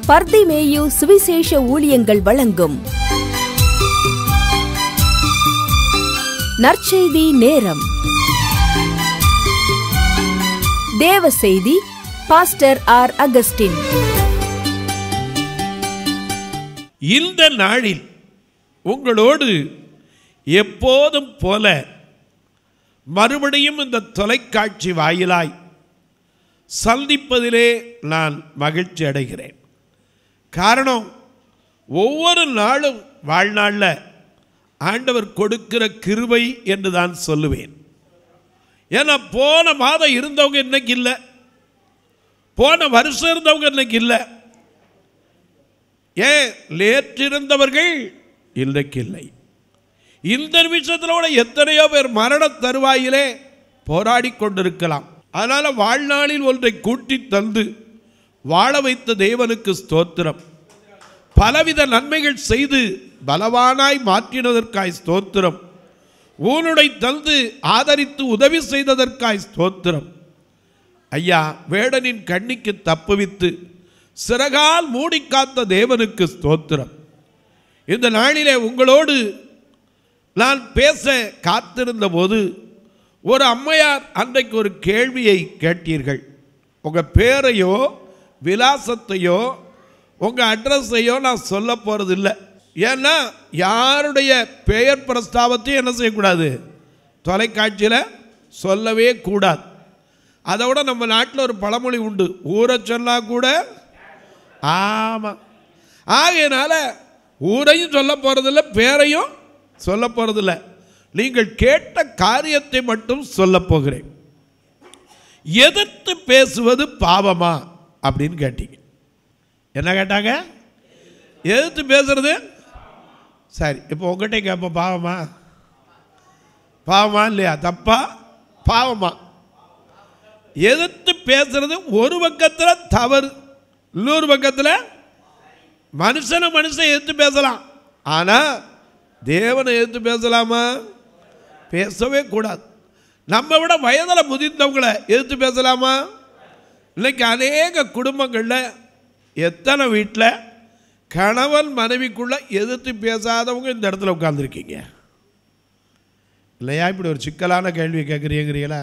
பர்திமேயு சுவிசேஷ ஊழியங்கள் வழங்கும் நற்செய்தி நேரம் தேவ செய்தி பாஸ்டர் ஆர் அகஸ்டின் இந்த நாளில் உங்களோடு எப்போதும் போல மறுபடியும் இந்த தொலைக்காட்சி வாயிலாய் சந்திப்பதிலே நான் மகிழ்ச்சி அடைகிறேன் காரணம் ஒவ்வொரு நாளும் வாழ்நாளில் ஆண்டவர் கொடுக்கிற கிருபை என்று தான் சொல்லுவேன் ஏன்னா போன மாதம் இருந்தவங்க இன்னைக்கு இல்லை போன வருஷம் இருந்தவங்க இன்னைக்கு இல்லை ஏன் நேற்றிருந்தவர்கள் இன்றைக்கு இல்லை இந்த நிமிஷத்தில் கூட எத்தனையோ பேர் மரண தருவாயிலே போராடி கொண்டிருக்கலாம் அதனால் வாழ்நாளில் ஒன்றை கூட்டி தந்து வாழ வைத்த தேவனுக்கு ஸ்தோத்திரம் பலவித நன்மைகள் செய்து பலவானாய் மாற்றினதற்காய் ஸ்தோத்திரம் ஊனுடை தந்து ஆதரித்து உதவி செய்ததற்காய் ஸ்தோத்திரம் ஐயா வேடனின் கண்ணிக்கு தப்புவித்து சிறகால் மூடி காத்த தேவனுக்கு ஸ்தோத்திரம் இந்த நாளிலே உங்களோடு நான் பேச காத்திருந்த போது ஒரு அம்மையார் அன்றைக்கு ஒரு கேள்வியை கேட்டீர்கள் உங்கள் பேரையோ விலாசத்தையோ உங்கள் அட்ரஸையோ நான் சொல்ல போகிறது இல்லை ஏன்னா யாருடைய பெயர் பிரஸ்தாபத்தையும் என்ன செய்யக்கூடாது தொலைக்காட்சியில் சொல்லவே கூடாது அதை விட நம்ம நாட்டில் ஒரு பழமொழி உண்டு ஊரை சொன்னால் கூட ஆமாம் ஆகையினால ஊரையும் சொல்ல போகிறதில்ல பேரையும் சொல்ல போகிறதில்ல நீங்கள் கேட்ட காரியத்தை மட்டும் சொல்ல போகிறேன் எதிர்த்து பேசுவது பாவமா அப்படின்னு கேட்டீங்க என்ன கேட்டாங்க எதிர்த்து பேசுறது சரி இப்போ உங்ககிட்ட கேட்போம் பாவமா பாவமா இல்லையா தப்பா பாவமா எதிர்த்து பேசுறது ஒரு பக்கத்தில் தவறு இன்னொரு பக்கத்தில் மனுஷனை மனுஷன் எதிர்த்து பேசலாம் ஆனால் தேவனை எதிர்த்து பேசலாமா பேசவே கூடாது நம்ம விட வயதில் முதிர்ந்தவங்களை எதிர்த்து பேசலாமா இன்னைக்கு அநேக குடும்பங்களில் எத்தனை வீட்டில் கணவன் மனைவிக்குள்ள எதிர்த்து பேசாதவங்க இந்த இடத்துல உட்காந்துருக்கீங்க இல்லையா இப்படி ஒரு சிக்கலான கேள்வி கேட்குறீங்கிறீங்களா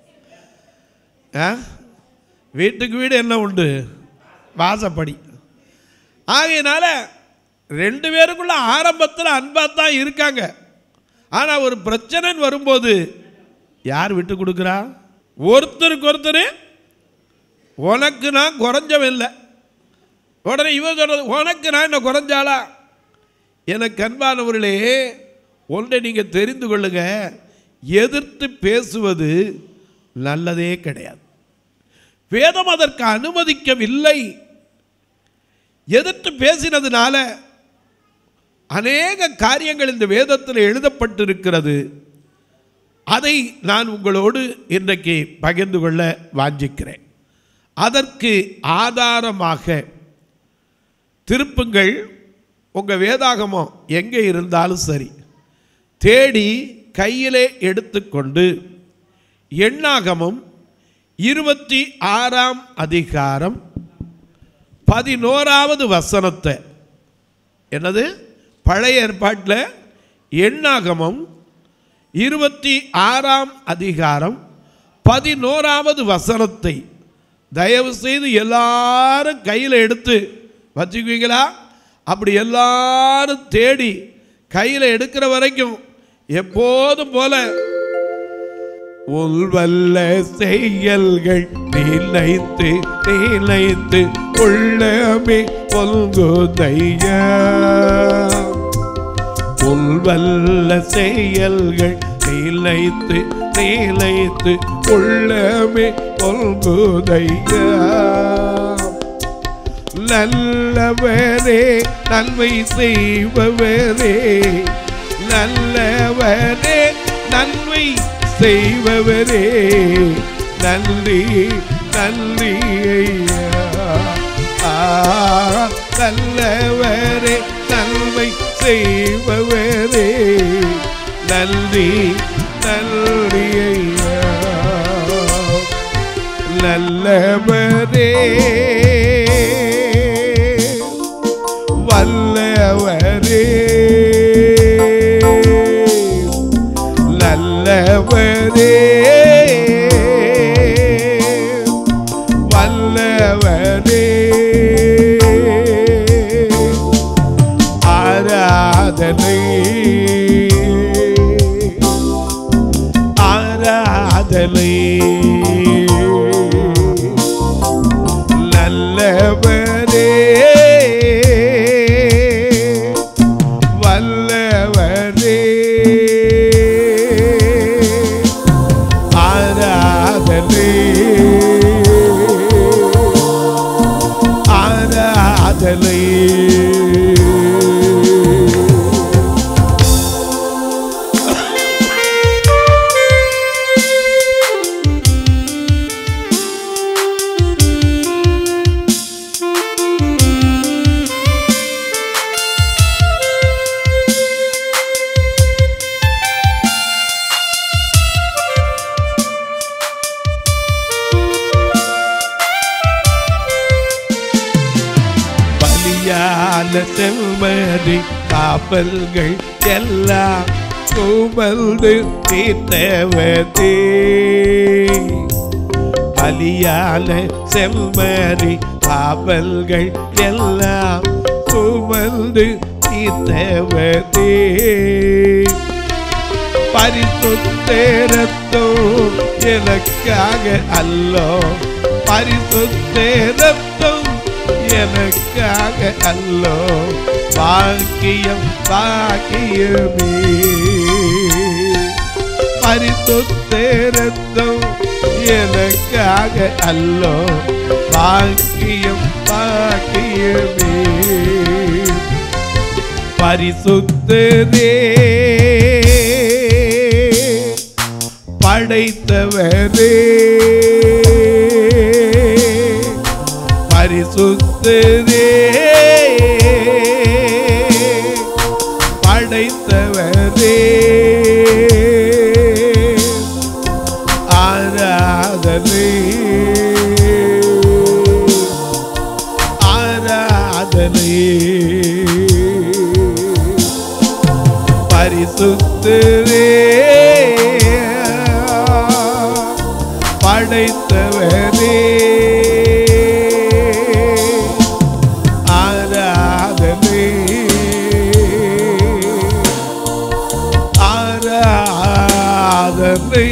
ஆ வீட்டுக்கு வீடு என்ன உண்டு வாசப்படி ஆகையினால ரெண்டு பேருக்குள்ள ஆரம்பத்தில் அன்பாக தான் இருக்காங்க ஆனால் ஒரு பிரச்சனைன்னு வரும்போது யார் விட்டு கொடுக்குறா ஒருத்தருக்கு ஒருத்தர் உனக்கு நான் குறைஞ்சவன் இல்லை உடனே இவன் சொல்றது உனக்கு நான் என்ன குறைஞ்சாளா எனக்கு அன்பானவர்களே ஒன்றை நீங்கள் தெரிந்து கொள்ளுங்க எதிர்த்து பேசுவது நல்லதே கிடையாது வேதம் அதற்கு அனுமதிக்கவில்லை எதிர்த்து பேசினதுனால அநேக காரியங்கள் இந்த வேதத்தில் எழுதப்பட்டிருக்கிறது அதை நான் உங்களோடு இன்றைக்கு பகிர்ந்து கொள்ள வாஞ்சிக்கிறேன் அதற்கு ஆதாரமாக திருப்புங்கள் உங்கள் வேதாகமம் எங்கே இருந்தாலும் சரி தேடி கையிலே எடுத்துக்கொண்டு எண்ணாகமம் இருபத்தி ஆறாம் அதிகாரம் பதினோராவது வசனத்தை என்னது பழைய ஏற்பாட்டில் எண்ணாகமம் இருபத்தி ஆறாம் அதிகாரம் பதினோராவது வசனத்தை தயவு செய்து எல்லாரும் கையில் எடுத்து வச்சுக்குவீங்களா அப்படி எல்லாரும் தேடி கையில் எடுக்கிற வரைக்கும் எப்போதும் போல உள்வல்ல செயல்கள் நினைத்து நினைத்து உள்ளமே பொல்குதையா உள்வல்ல செயல்கள் நிலைத்து நிலைத்து உள்ளமே பொல்குதையா நல்லவரே நன்மை செய்பவரே நல்லவரே நன்மை செய்பவரே நன்றி நன்றி ஐயா ஆ, நல்லவரே நன்மை செய்பவரே நன்றி நன்றி ஐயா நல்லவரே வல்லவனே ஆராதனை ஆராதனை நல்லவனே வல்லவனே ஆராதனை ஆராதனை பலியான செல்மதி காப்பல்கள் எல்லாம் குமல்து தீர்த்தவதே பலியான செல்மதி காப்பல்கள் எல்லாம் குமல்து தீர்த்தவதே பரிசுத்தேரத்தோ எனக்காக அல்லோ பரிசுத்தேரத்தம் எனக்காக அல்லோ பாக்கியம் பாக்கியமே பரிசுத்தேரத்தம் எனக்காக அல்லோ பாக்கியம் பாக்கியமே பரிசுத்தரே படைத்தவரே பரிசுத்தரே படைத்தவரே ஆராதனை ஆராதனை பரிசுத்தரே படைத்தவரே ஆராதனை ஆராதனை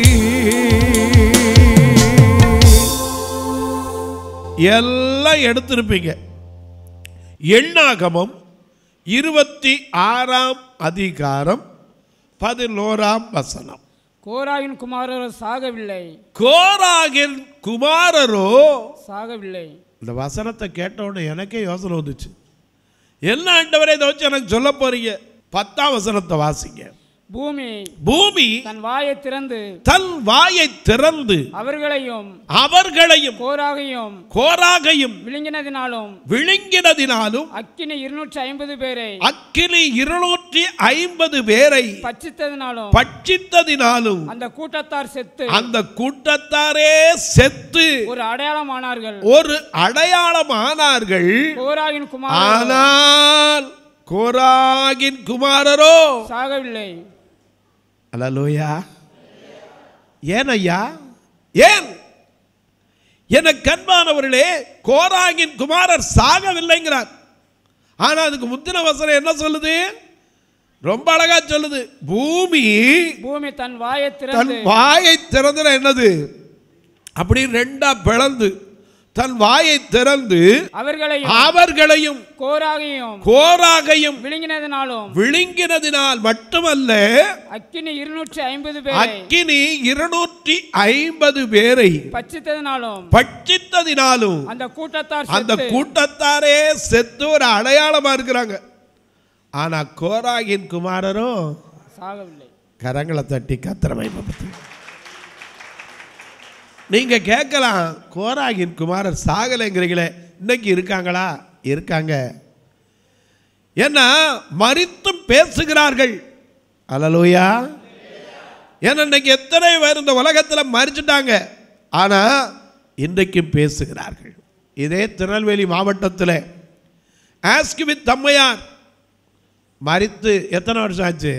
எல்லாம் எடுத்திருப்பீங்க எண்ணாகமம் இருபத்தி ஆறாம் அதிகாரம் பதினோராம் வசனம் கோராவின் குமாரர் சாகவில்லை கோராகின் குமாரரோ சாகவில்லை இந்த வசனத்தை கேட்டவுடனே எனக்கே யோசனை வந்துச்சு என்ன ஆண்டவரே இதை வச்சு எனக்கு சொல்ல போறீங்க பத்தாம் வசனத்தை வாசிங்க பூமி பூமி தன் வாயை திறந்து தன் வாயை திறந்து அவர்களையும் அவர்களையும் கோராகையும் கோராகையும் விழுங்கினதினாலும் விழுங்கினதினாலும் அக்கினி இருநூற்றி ஐம்பது பேரை அக்கினி இருநூற்றி ஐம்பது பேரை பட்சித்ததினாலும் பட்சித்ததினாலும் அந்த கூட்டத்தார் செத்து அந்த கூட்டத்தாரே செத்து ஒரு அடையாளமானார்கள் ஒரு அடையாளம் ஆனார்கள் கோராவின் குமாரர் ஆனால் கோராகின் குமாரரோ சாகவில்லை அலலோயா ஏன் ஐயா ஏன் என கண்பானவர்களே கோராகின் குமாரர் சாகவில்லைங்கிறார் ஆனா அதுக்கு முந்தின வசனம் என்ன சொல்லுது ரொம்ப அழகா சொல்லுது பூமி பூமி தன் வாயை தன் திறந்து வாயை திறந்துனா என்னது அப்படி ரெண்டா பிளந்து தன் வாயை திறந்து அவர்களையும் அவர்களையும் கோராகையும் கோராகையும் விழுங்கினதினாலும் விழுங்கினதினால் மட்டுமல்ல அக்கினி இருநூற்றி ஐம்பது பேரை அக்கினி இருநூற்றி ஐம்பது பேரை பட்சித்ததினாலும் பட்சித்ததினாலும் அந்த கூட்டத்தார் அந்த செத்து கூட்டத்தாரே செத்து ஒரு அடையாளமா இருக்கிறாங்க ஆனா கோராகின் குமாரரோ சாகவில்லை கரங்களை தட்டி கத்திரமை நீங்க கேட்கலாம் கோராகின் குமாரர் சாகலைங்கிறீங்களே இன்னைக்கு இருக்காங்களா இருக்காங்க ஏன்னா மறித்தும் பேசுகிறார்கள் அலலூயா ஏன்னா இன்னைக்கு எத்தனை பேர் இந்த உலகத்தில் மறிச்சுட்டாங்க ஆனா இன்றைக்கும் பேசுகிறார்கள் இதே திருநெல்வேலி மாவட்டத்தில் ஆஸ்கி வித் தம்மையார் மறித்து எத்தனை வருஷம் ஆச்சு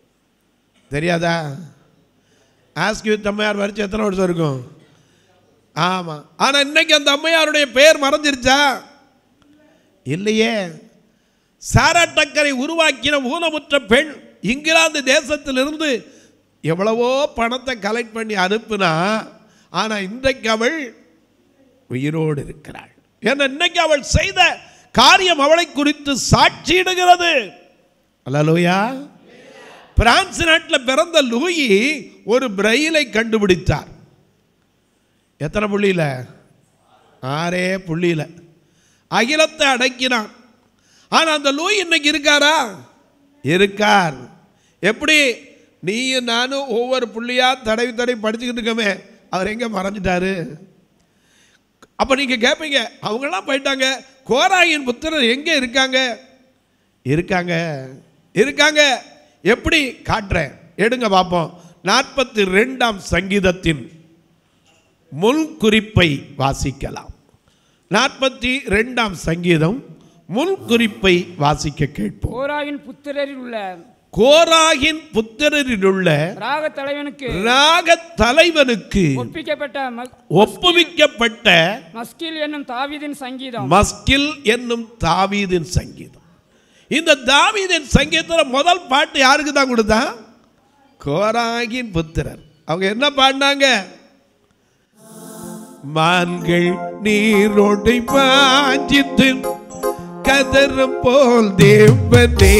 தெரியாதா ஆஸ்கி வித் தம்மையார் மறித்து எத்தனை வருஷம் இருக்கும் ஆமா ஆனா இன்னைக்கு அந்த அம்மையாருடைய பெயர் மறைஞ்சிருச்சா இல்லையே சாரா டக்கரை உருவாக்கின ஊனமுற்ற பெண் இங்கிலாந்து தேசத்திலிருந்து எவ்வளவோ பணத்தை கலெக்ட் பண்ணி அனுப்புனா ஆனா இன்றைக்கு அவள் உயிரோடு இருக்கிறாள் ஏன்னா இன்னைக்கு அவள் செய்த காரியம் அவளை குறித்து சாட்சியிடுகிறது அல்லலோயா பிரான்ஸ் நாட்டில் பிறந்த லூயி ஒரு பிரெயிலை கண்டுபிடித்தார் எத்தனை புள்ளியில் ஆறே புள்ளியில் அகிலத்தை அடக்கினான் ஆனால் அந்த லூய் இன்னைக்கு இருக்காரா இருக்கார் எப்படி நீயும் நானும் ஒவ்வொரு புள்ளியா தடவி தடவி படிச்சுக்கிட்டு இருக்கோமே அவர் எங்கே மறைஞ்சிட்டாரு அப்போ நீங்கள் கேட்பீங்க அவங்கெல்லாம் போயிட்டாங்க கோராயின் புத்திரர் எங்கே இருக்காங்க இருக்காங்க இருக்காங்க எப்படி காட்டுறேன் எடுங்க பார்ப்போம் நாற்பத்தி ரெண்டாம் சங்கீதத்தின் முன் குறிப்பை வாசிக்கலாம் நாற்பத்தி ரெண்டாம் சங்கீதம் முன் குறிப்பை வாசிக்க கேட்போம் கோராயின் புத்திரரில் உள்ள கோராகின் புத்திரரில் உள்ள ராக தலைவனுக்கு ராக தலைவனுக்கு ஒப்பிக்கப்பட்ட ம- ஒப்புவிக்கப்பட்ட மஸ்கில் என்னும் தாவீதின் சங்கீதம் மஸ்கில் என்னும் தாவீதின் சங்கீதம் இந்த தாவீதின் சங்கீதத்தில் முதல் பாட்டு யாருக்கு தான் கொடுத்தா கோராகின் புத்திரர் அவங்க என்ன பாடினாங்க மான்கள் நீரோடை வாஞ்சித்து கதறும் போல் தேவனே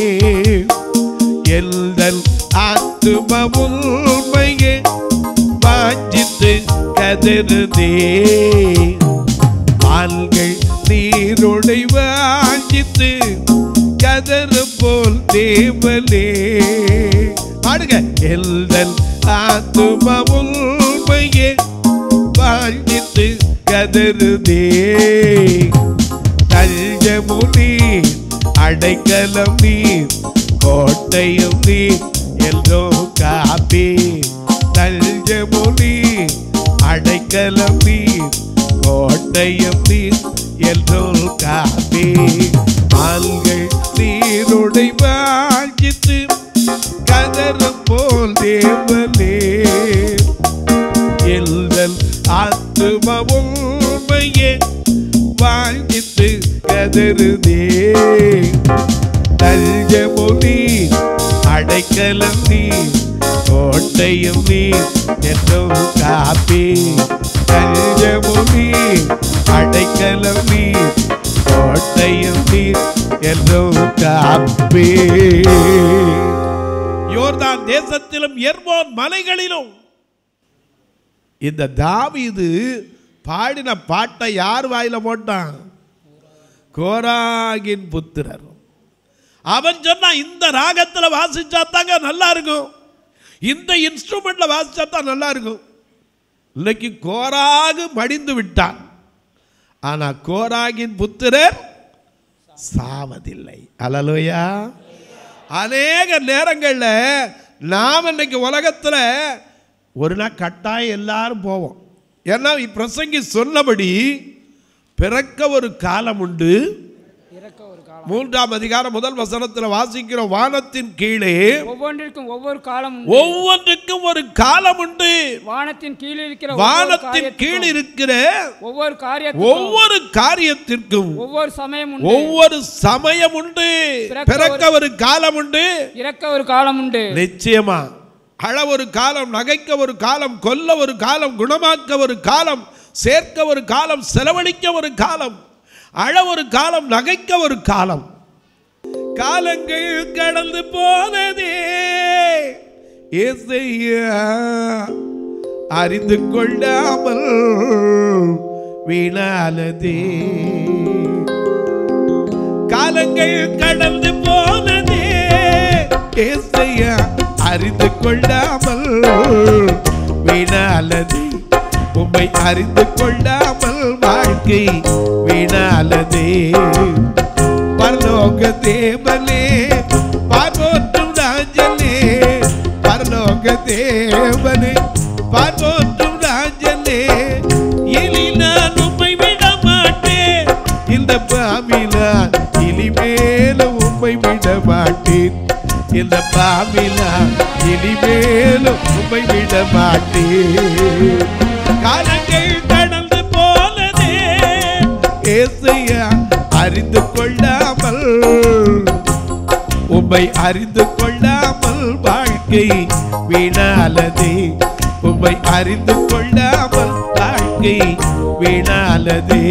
எல்தல் ஆத்தும உண்மையே வாஞ்சித்து கதறுதே மான்கள் நீரோடை வாஞ்சித்து கதறு போல் தேவனே பாடுங்க எல்தல் ஆத்தும உண்மையே வாஞ்சித்து கதறுதே தஞ்சமு நீர் அடைக்கலம் நீர் கோட்டையும் நீர் எல்லோ காப்பி தஞ்சமு நீர் அடைக்கலம் நீர் கோட்டையும் நீர் எல்லோ காப்பி ஆள்கள் நீருடை வாஞ்சித்து கதறும் போல் தேவனே எல்தல் ஆத்தும உண்மையே வாங்கித்து கதறுதே தஞ்சமொழி அடைக்கலம் நீ கோட்டையும் நீ என்னும் காப்பி தஞ்சமொழி அடைக்கலம் நீ கோட்டையும் நீ என்னும் காப்பி யோர்தான் தேசத்திலும் எர்மோன் மலைகளிலும் இந்த தாவீது பாடின பாட்டை யார் வாயில போட்டான் கோராகின் புத்திரர் அவன் சொன்னா இந்த ராகத்துல வாசிச்சா தாங்க நல்லா இருக்கும் இந்த இன்ஸ்ட்ருமெண்ட்ல வாசிச்சா தான் நல்லா இருக்கும் இன்னைக்கு கோராகு மடிந்து விட்டான் ஆனா கோராகின் புத்திரர் சாவதில்லை அலலுயா அநேக நேரங்களில் நாம் இன்னைக்கு உலகத்தில் ஒரு நாள் கட்டாயம் எல்லாரும் போவோம் ஏன்னா பிரசங்கி சொன்னபடி பிறக்க ஒரு காலம் உண்டு இறக்க ஒரு காலம் மூன்றாம் அதிகாரம் முதல் வசனத்தில் வாசிக்கிற வானத்தின் கீழே ஒவ்வொன்றிற்கும் ஒவ்வொரு காலம் உண்டு. ஒவ்வொன்றுக்கும் ஒரு காலம் உண்டு வானத்தின் கீழ் இருக்கிற ஒவ்வொரு வானத்தின் கீழ் காரியத்துக்கும், இருக்கிற ஒவ்வொரு காரியத்துக்கும் ஒவ்வொரு காரியத்திற்கும் ஒவ்வொரு சமயம் உண்டு ஒவ்வொரு சமயம் உண்டு பிறக்க பிறக்க ஒரு காலம் உண்டு இறக்க ஒரு காலம் உண்டு நிச்சயமா அழ ஒரு காலம் நகைக்க ஒரு காலம் கொல்ல ஒரு காலம் குணமாக்க ஒரு காலம் சேர்க்க ஒரு காலம் செலவழிக்க ஒரு காலம் அழ ஒரு காலம் நகைக்க ஒரு காலம் காலங்கள் கடந்து போனதே ஏசையா அறிந்து கொள்ளாமல் வீணானதே காலங்கள் கடந்து போனதே ஏசையா அறிந்து கொள்ளாமல் வீணாலதே உம்மை அறிந்து கொள்ளாமல் வாழ்க்கை வீணாலதே பரலோக தேவனே பார்வோற்றும் ராஜனே பரலோக தேவனே பார்வோற்றும் ராஜனே இனி நான் உம்மை விட மாட்டேன் இந்த பாவிலான் இனிமேலும் உம்மை விட மாட்டேன் இந்த பாவிலான் இனிமேலும் உம்மை விட மாட்டேன் காலங்கள் ஏசையா அறிந்து கொள்ளாமல் உம்மை அறிந்து கொள்ளாமல் வாழ்க்கை வீணாலதே உம்மை அறிந்து கொள்ளாமல் வாழ்க்கை வீணாலதே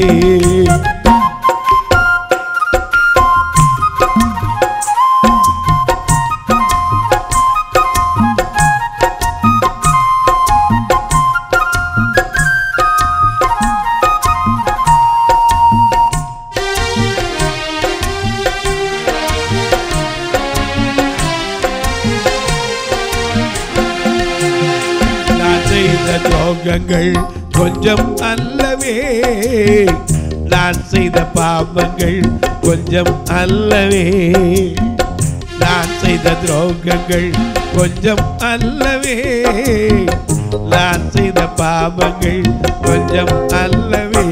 நான் செய்த துரோகங்கள் கொஞ்சம் அல்லவே நான் செய்த பாவங்கள் கொஞ்சம் அல்லவே நான் செய்த துரோகங்கள் கொஞ்சம் அல்லவே நான் செய்த பாவங்கள் கொஞ்சம் அல்லவே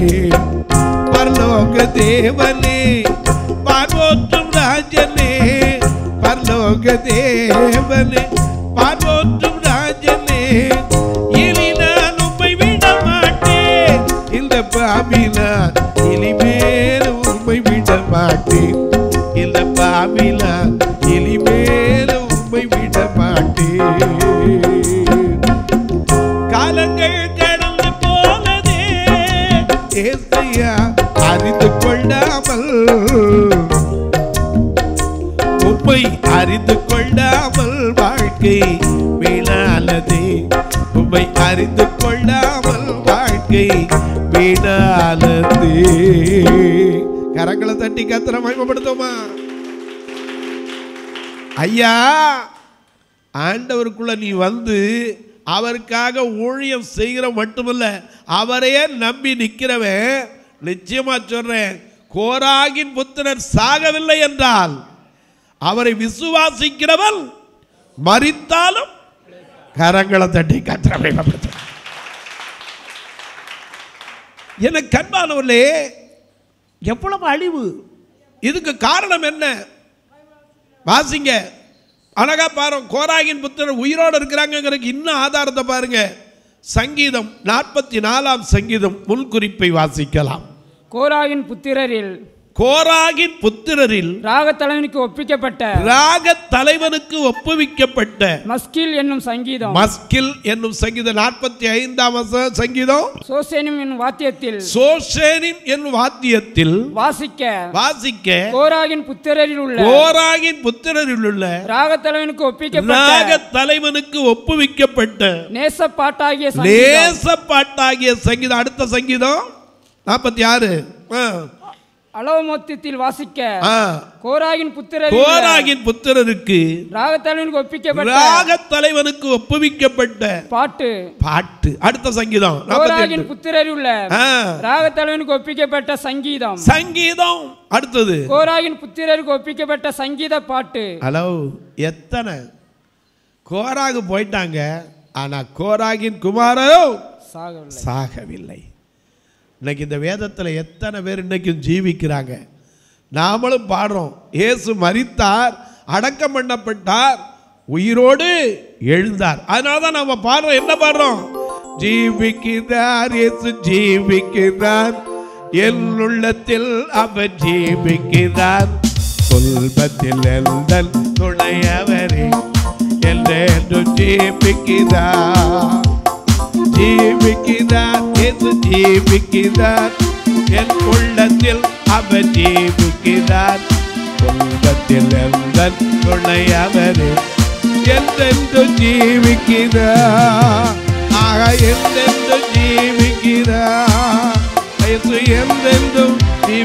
பரலோக தேவனே பார்வோற்றும் ராஜனே பரலோக தேவனே பார்வோற்றும் ராஜனே இனி நான் உம்மை விட மாட்டேன் இந்த பாபிலான் இனிமேலும் உம்மை விட மாட்டேன் இந்த பாபிலான் இனிமேலும் உம்மை விட மாட்டேன் காலங்கள் கடந்து போனதே ஏசையா அறிந்து கொள்ளாமல் உம்மை அறிந்து கொள்ளாமல் வாழ்க்கை வீணாலதே உம்மை அறிந்து கொள்ளாமல் வாழ்க்கை வீணாலதே கரங்களை தட்டி கத்திர மகிமைப்படுத்துமா ஐயா ஆண்டவருக்குள்ள நீ வந்து அவருக்காக ஊழியம் செய்கிற மட்டுமல்ல அவரையே நம்பி நிற்கிறவன் நிச்சயமா சொல்றேன் கோராகின் புத்திரர் சாகவில்லை என்றால் அவரை விசுவாசிக்கிறவன் மரித்தாலும் கரங்களை தட்டி கத்திரமை என கண்பானவர்களே எவ்வளவு அழிவு இதுக்கு காரணம் என்ன வாசிங்க அழகா பாருங்க கோராகின் புத்திரர் உயிரோடு இருக்கிறாங்கிறதுக்கு இன்னும் ஆதாரத்தை பாருங்க சங்கீதம் நாற்பத்தி நாலாம் சங்கீதம் முன்குறிப்பை வாசிக்கலாம் கோராவின் புத்திரரில் கோராகின் புத்திரரில் ராகத்தலைவனுக்கு ஒப்பிக்கப்பட்ட ராக தலைவனுக்கு ஒப்புவிக்கப்பட்ட மஸ்கில் என்னும் சங்கீதம் மஸ்கில் என்னும் சங்கீதம் நாற்பத்தி ஐந்தாம் வச- சங்கீதம் சோசேனும் என்னும் வாத்தியத்தில் சோஷேனின் என்னும் வாத்தியத்தில் வாசிக்க வாசிக்க கோராகின் புத்திரரில் உள்ள கோராகின் புத்திரரில் உள்ள ராகத்தலைவனுக்கு ஒப்பிக்கப்பட்ட ராக தலைவனுக்கு ஒப்புவிக்கப்பட்ட நேச பாட்டாகிய சங்கீதம் லேச பாட்டாகிய சங்கீதம் அடுத்த சங்கீதம் நாற்பத்தி ஆறு அளவமொத்தத்தில் வாசிக்க ஆ. கோராகின் புத்திரரில் கோராகின் புத்திரருக்கு ராகத்தலைவனுக்கு ஒப்பிக்கப்பட்ட ராக தலைவனுக்கு ஒப்புவிக்கப்பட்ட பாட்டு பாட்டு அடுத்த சங்கீதம் நாற்பத்தி கோராகின் எட்டு புத்திரரில் உள்ள ஆ. ராகத்தலைவனுக்கு ஒப்பிக்கப்பட்ட சங்கீதம் சங்கீதம் அடுத்தது கோராகின் புத்திரருக்கு ஒப்பிக்கப்பட்ட சங்கீத பாட்டு ஹலோ எத்தனை கோராகு போயிட்டாங்க ஆனா கோராகின் குமாரோ சாகவில்லை சாகவில்லை இன்னைக்கு இந்த வேதத்தில் எத்தனை பேர் இன்னைக்கும் ஜீவிக்கிறாங்க நாமளும் பாடுறோம் இயேசு மரித்தார் அடக்கம் பண்ணப்பட்டார் உயிரோடு எழுந்தார் அதனால தான் நம்ம பாடுறோம் என்ன பாடுறோம் ஜீவிக்கிறார் இயேசு ஜீவிக்கிறார் என் உள்ளத்தில் அவர் ஜீவிக்கிறார் சொல்பத்தில் எந்தன் துணையவரே என்றென்று ஜீவிக்கிறார் ஜீவிக்கிறார் என்று ஜீவிக்கிறார் என் உள்ளத்தில் அவர் ஜீவிக்கிறார் உள்ளத்தில் எந்தன் துணை அவரே என்றென்று ஜீவிக்கிறார் ஆக என்றென்று ஜீவிக்கிறார் இயேசு என்றென்றும்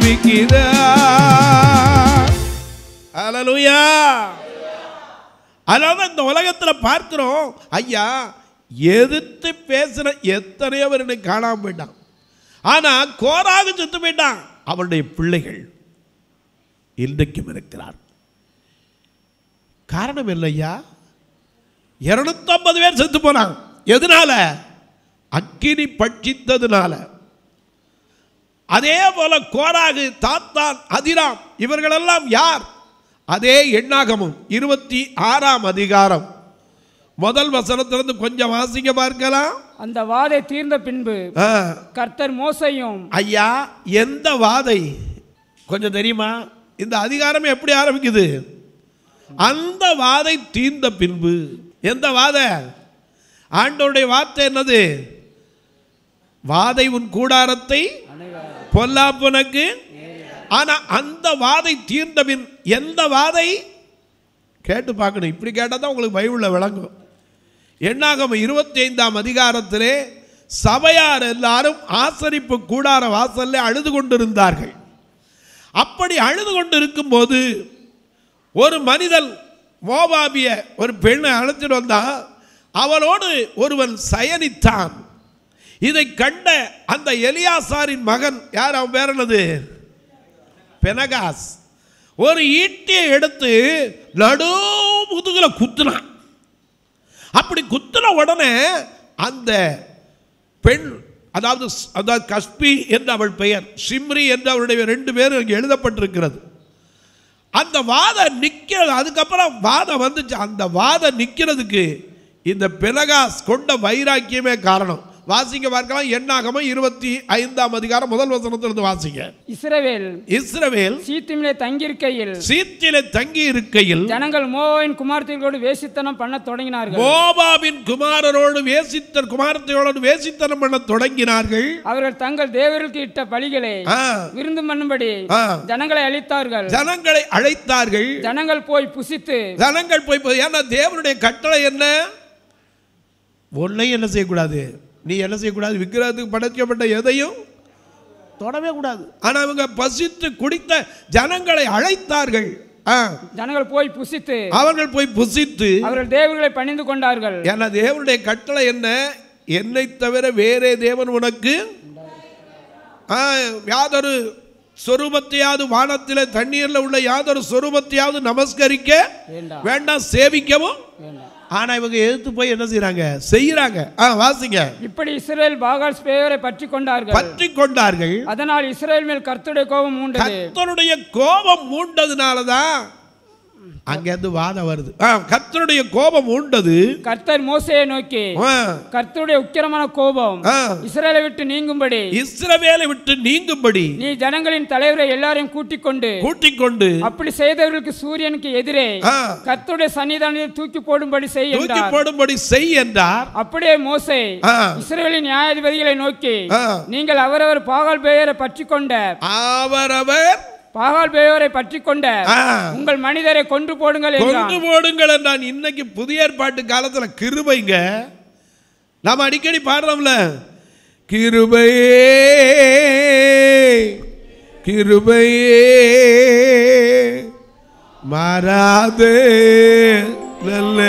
ஜீவிக்கிறார் ஹalleluya அதனால இந்த உலகத்தில் பார்க்கிறோம் ஐயா எதிர்த்து பேசுற எத்தனையோ பேர் இன்னைக்கு காணாம போயிட்டான் ஆனா கோராக செத்து போயிட்டான் அவனுடைய பிள்ளைகள் இன்றைக்கும் இருக்கிறார் காரணம் இல்லையா இருநூத்தம்பது பேர் செத்து போனாங்க எதனால அக்கினி பட்சித்ததுனால அதே போல கோராகு தாத்தான் அதிராம் இவர்களெல்லாம் யார் அதே எண்ணாகமும் இருபத்தி ஆறாம் அதிகாரம் முதல் வசனத்திலிருந்து கொஞ்சம் வாசிக்க பார்க்கலாம் அந்த வாதை தீர்ந்த பின்பு ஆ, கர்த்தர் மோசையும் ஐயா எந்த வாதை கொஞ்சம் தெரியுமா இந்த அதிகாரம் எப்படி ஆரம்பிக்குது அந்த வாதை தீர்ந்த பின்பு எந்த வாதை ஆண்டவருடைய வார்த்தை என்னது வாதை உன் கூடாரத்தை பொல்லாப்புனக்கு ஆனா அந்த வாதை தீர்ந்த பின் எந்த வாதை கேட்டு பார்க்கணும் இப்படி கேட்டால் தான் உங்களுக்கு பைபிளில் விளங்கும் எண்ணாகம் இருபத்தி ஐந்தாம் அதிகாரத்திலே சபையார் எல்லாரும் ஆசரிப்பு கூடார வாசல்ல அழுது கொண்டிருந்தார்கள் அப்படி அழுது கொண்டிருக்கும்போது ஒரு மனிதன் மோபாபிய ஒரு பெண்ணை அழைச்சிட்டு வந்தான் அவளோடு ஒருவன் சயனித்தான் இதை கண்ட அந்த எலியாசாரின் மகன் யார் அவன் பேர் என்னது பெனகாஸ் ஒரு ஈட்டியை எடுத்து நடு முதுகுல குத்துனான் அப்படி குத்துன உடனே அந்த பெண் அதாவது ஸ்- அதாவது கஸ்பி என்று அவள் பெயர் சிம்ரி என்று அவருடைய ரெண்டு பேரும் இங்கே எழுதப்பட்டிருக்கிறது அந்த வாதம் நிற்கிறது அதுக்கப்புறம் வாதம் வந்துச்சு அந்த வாதம் நிற்கிறதுக்கு இந்த பெனகாஸ் கொண்ட வைராக்கியமே காரணம் வாசிங்க பார்க்கலாம் எண்ணாகம இருபத்தி ஐந்தாம் அதிகாரம் முதல் வசனத்திலிருந்து வாசிங்க இஸ்ரவேல் இஸ்ரவேல் சீத்திமிலே தங்கியிருக்கையில் சீத்திலே தங்கி இருக்கையில் ஜனங்கள் மோவின் குமார்த்திகளோடு வேசித்தனம் பண்ண தொடங்கினார்கள் மோபாபின் குமாரரோடு வேசித்தர் குமாரத்தையோடு வேசித்தனம் பண்ண தொடங்கினார்கள் அவர்கள் தங்கள் தேவர்களுக்கு இட்ட பலிகளை ஆ, விருந்து பண்ணும்படி ஆ. ஜனங்களை அழித்தார்கள் ஜனங்களை அழைத்தார்கள் ஜனங்கள் போய் புசித்து ஜனங்கள் போய் போய் ஏன்னா தேவனுடைய கட்டளை என்ன ஒன்றையும் என்ன செய்யக்கூடாது நீ என்ன செய்யக்கூடாது விக்கிரகத்துக்கு படைக்கப்பட்ட எதையும் தொடவே கூடாது ஆனால் அவங்க பசித்து குடித்த ஜனங்களை அழைத்தார்கள் ஆ, ஜனங்கள் போய் புசித்து அவர்கள் போய் புசித்து அவர்கள் தேவர்களை பணிந்து கொண்டார்கள் ஏன்னா தேவனுடைய கட்டளை என்ன என்னை தவிர வேறே தேவன் உனக்கு ஆ, யாதொரு சொரூபத்தையாவது வானத்திலே தண்ணீரில் உள்ள யாதொரு சொரூபத்தையாவது நமஸ்கரிக்க வேண்டாம் வேண்டாம் சேவிக்கவும் வேண்டாம் ஆனா இவங்க எதிர்த்து போய் என்ன செய்றாங்க செய்யறாங்க ஆ வாசிங்க இப்படி இஸ்ரேல் பாகால் பேரை பற்றி கொண்டார்கள் பற்றி கொண்டார்கள் அதனால் இஸ்ரேல் மேல் கர்த்தருடைய கோபம் மூண்டது கர்த்தருடைய கோபம் மூண்டதுனால தான் அங்கேருந்து வாதம் வருது ஆ, கர்த்தருடைய கோபம் உண்டது கர்த்தர் மோசையை நோக்கி ஆ, கர்த்தருடைய உக்கிரமான கோபம் ஆ, இஸ்ரேலை விட்டு நீங்கும்படி இஸ்ரவேலை விட்டு நீங்கும்படி நீ ஜனங்களின் தலைவரை எல்லாரையும் கூட்டிக் கொண்டு கூட்டிக் கொண்டு அப்படி செய்தவர்களுக்கு சூரியனுக்கு எதிரே ஆ, கர்த்தருடைய சன்னிதானத்தில் தூக்கி போடும்படி செய் தூக்கி என்றார் போடும்படி செய் என்றார் அப்படியே மோசே ஆ, இஸ்ரேலின் நியாயாதிபதிகளை நோக்கி ஆ. நீங்கள் அவரவர் பாகால் பெயரை பற்றி கொண்ட அவரவர் பாகால் பெயரை பற்றி கொண்ட ஆ, உங்கள் மனிதரை கொன்று போடுங்கள் என்றான் கொண்டு போடுங்கள் என்றான் இன்னைக்கு புதிய ஏற்பாட்டு காலத்துல கிருபைங்க நாம அடிக்கடி பாடுறோம்ல கிருபையே கிருபையே மாறாது நல்ல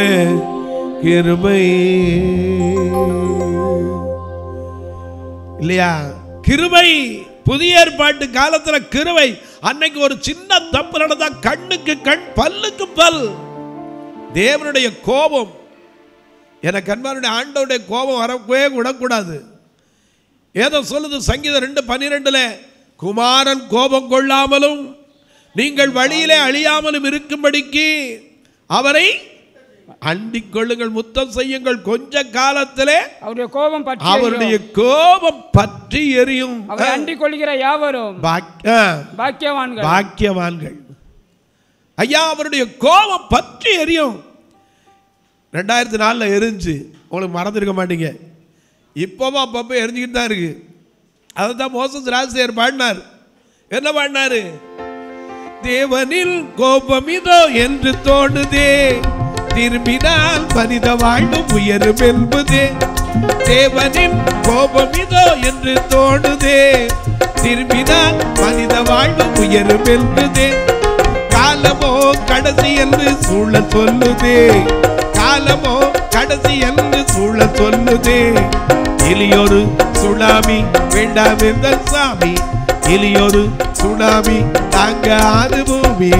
கிருபை இல்லையா கிருபை புதிய ஏற்பாட்டு காலத்துல கிருபை அன்னைக்கு ஒரு சின்ன தப்பு நடந்தா கண்ணுக்கு கண் பல்லுக்கு பல் தேவனுடைய கோபம் எனக்கு அன்பானுடைய ஆண்டவருடைய கோபம் வரவே விடக்கூடாது ஏதோ சொல்லுது சங்கீதம் ரெண்டு பன்னிரெண்டுல குமாரன் கோபம் கொள்ளாமலும் நீங்கள் வழியிலே அழியாமலும் இருக்கும்படிக்கு அவரை அண்டிக் கொள்ளுங்கள் முத்தம் செய்யுங்கள் கொஞ்ச காலத்திலே அவருடைய கோபம் பற்றி அவருடைய எரியும். கோபம் பற்றி எரியும் அவரை அண்டிக் கொள்கிற யாவரும் பாக்- ஆ, பாக்கியவான்கள் பாக்கியவான்கள் ஐயா அவருடைய கோபம் பற்றி எரியும் ரெண்டாயிரத்தி நாலில் எரிஞ்சு உங்களுக்கு மறந்துருக்க மாட்டீங்க இப்போவும் அப்பப்போ எரிஞ்சுக்கிட்டு தான் இருக்கு அதை தான் மோசஸ் ராஜசேகர் பாடினார் என்ன பாடினாரு தேவனில் கோபம் இதோ என்று தோணுதே திரும்பினால் மனித வாழ்வும் உயரும் என்பதே தேவனின் கோபம் இதோ என்று தோணுதே திரும்பினால் மனித வாழ்வும் உயரும் என்பதே காலமோ கடைசி என்று சூழ சொல்லுதே காலமோ கடைசி என்று சூழ சொல்லுதே இலியொரு சுனாமி வேண்டாம் என்ற சாமி இலியொரு சுனாமி தாங்காது பூமி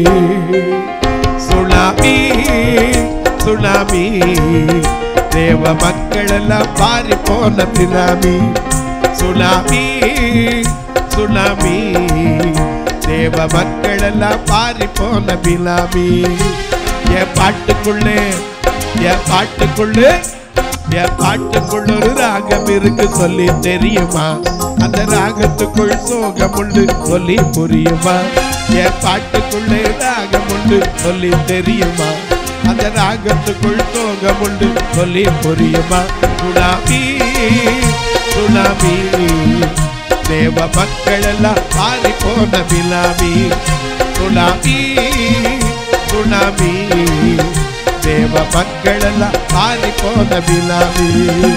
சுனாமி சுனாமி தேவ மக்கள் எல்லாம் பாரி போன பினாமி சுனாமி சுனாமி தேவ மக்கள் எல்லாம் பாரி போன பினாமி என் பாட்டுக்குள்ளே என் பாட்டுக்குள்ளே என் பாட்டுக்குள்ள ஒரு ராகம் இருக்கு சொல்லி தெரியுமா அந்த ராகத்துக்குள் சோகம் உண்டு சொல்லி புரியுமா என் பாட்டுக்குள்ளே ராகம் உண்டு சொல்லி தெரியுமா அந்த ராகத்துக்குள் சோகம் உண்டு சொல்லி புரியுமா சுனாமி சுனாமி தேவ மக்கள் எல்லாம் மாறி போன பிலாமி சுனாமி சுனாமி தேவ மக்கள் எல்லாம் மாறி போன பிலாமி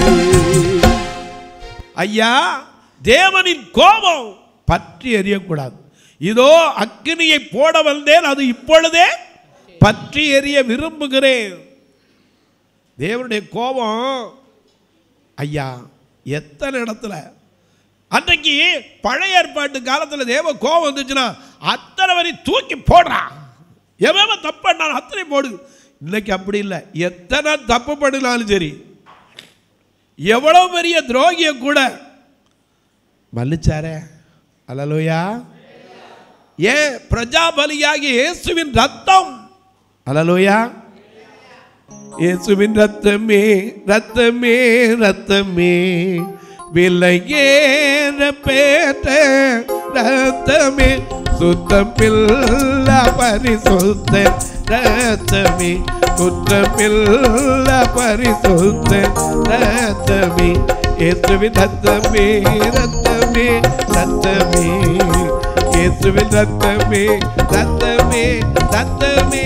ஐயா தேவனின் கோபம் பற்றி எரியக்கூடாது இதோ அக்கினியை போட வந்தேன் அது இப்பொழுதே பற்றி எரிய விரும்புகிறேன் தேவனுடைய கோபம் ஐயா எத்தனை இடத்துல அன்றைக்கு பழைய ஏற்பாட்டு காலத்தில் தேவ கோபம் வந்துச்சுன்னா அத்தனை வரி தூக்கி போடுறான் எவன் தப்பு பண்ணாலும் அத்தனை போடு இன்னைக்கு அப்படி இல்லை எத்தனை தப்பு பண்ணினாலும் சரி எவ்வளவு பெரிய துரோகிய கூட மன்னிச்சாரே அலலுயா ஏன் பிரஜாபலியாகிய இயேசுவின் ரத்தம் அலலுயா இயேசுவின் ரத்தமே ரத்தமே ரத்தமே விலையேற பேற்ற ரத்தமே சுத்தமில்ல பரிசுத்த ரத்தமே குற்றமில்ல பரிசுத்த ரத்தமே இயேசுவின் ரத்தமே ரத்தமே ரத்தமே இயேசுவின் ரத்தமே ரத்தமே ரத்தமே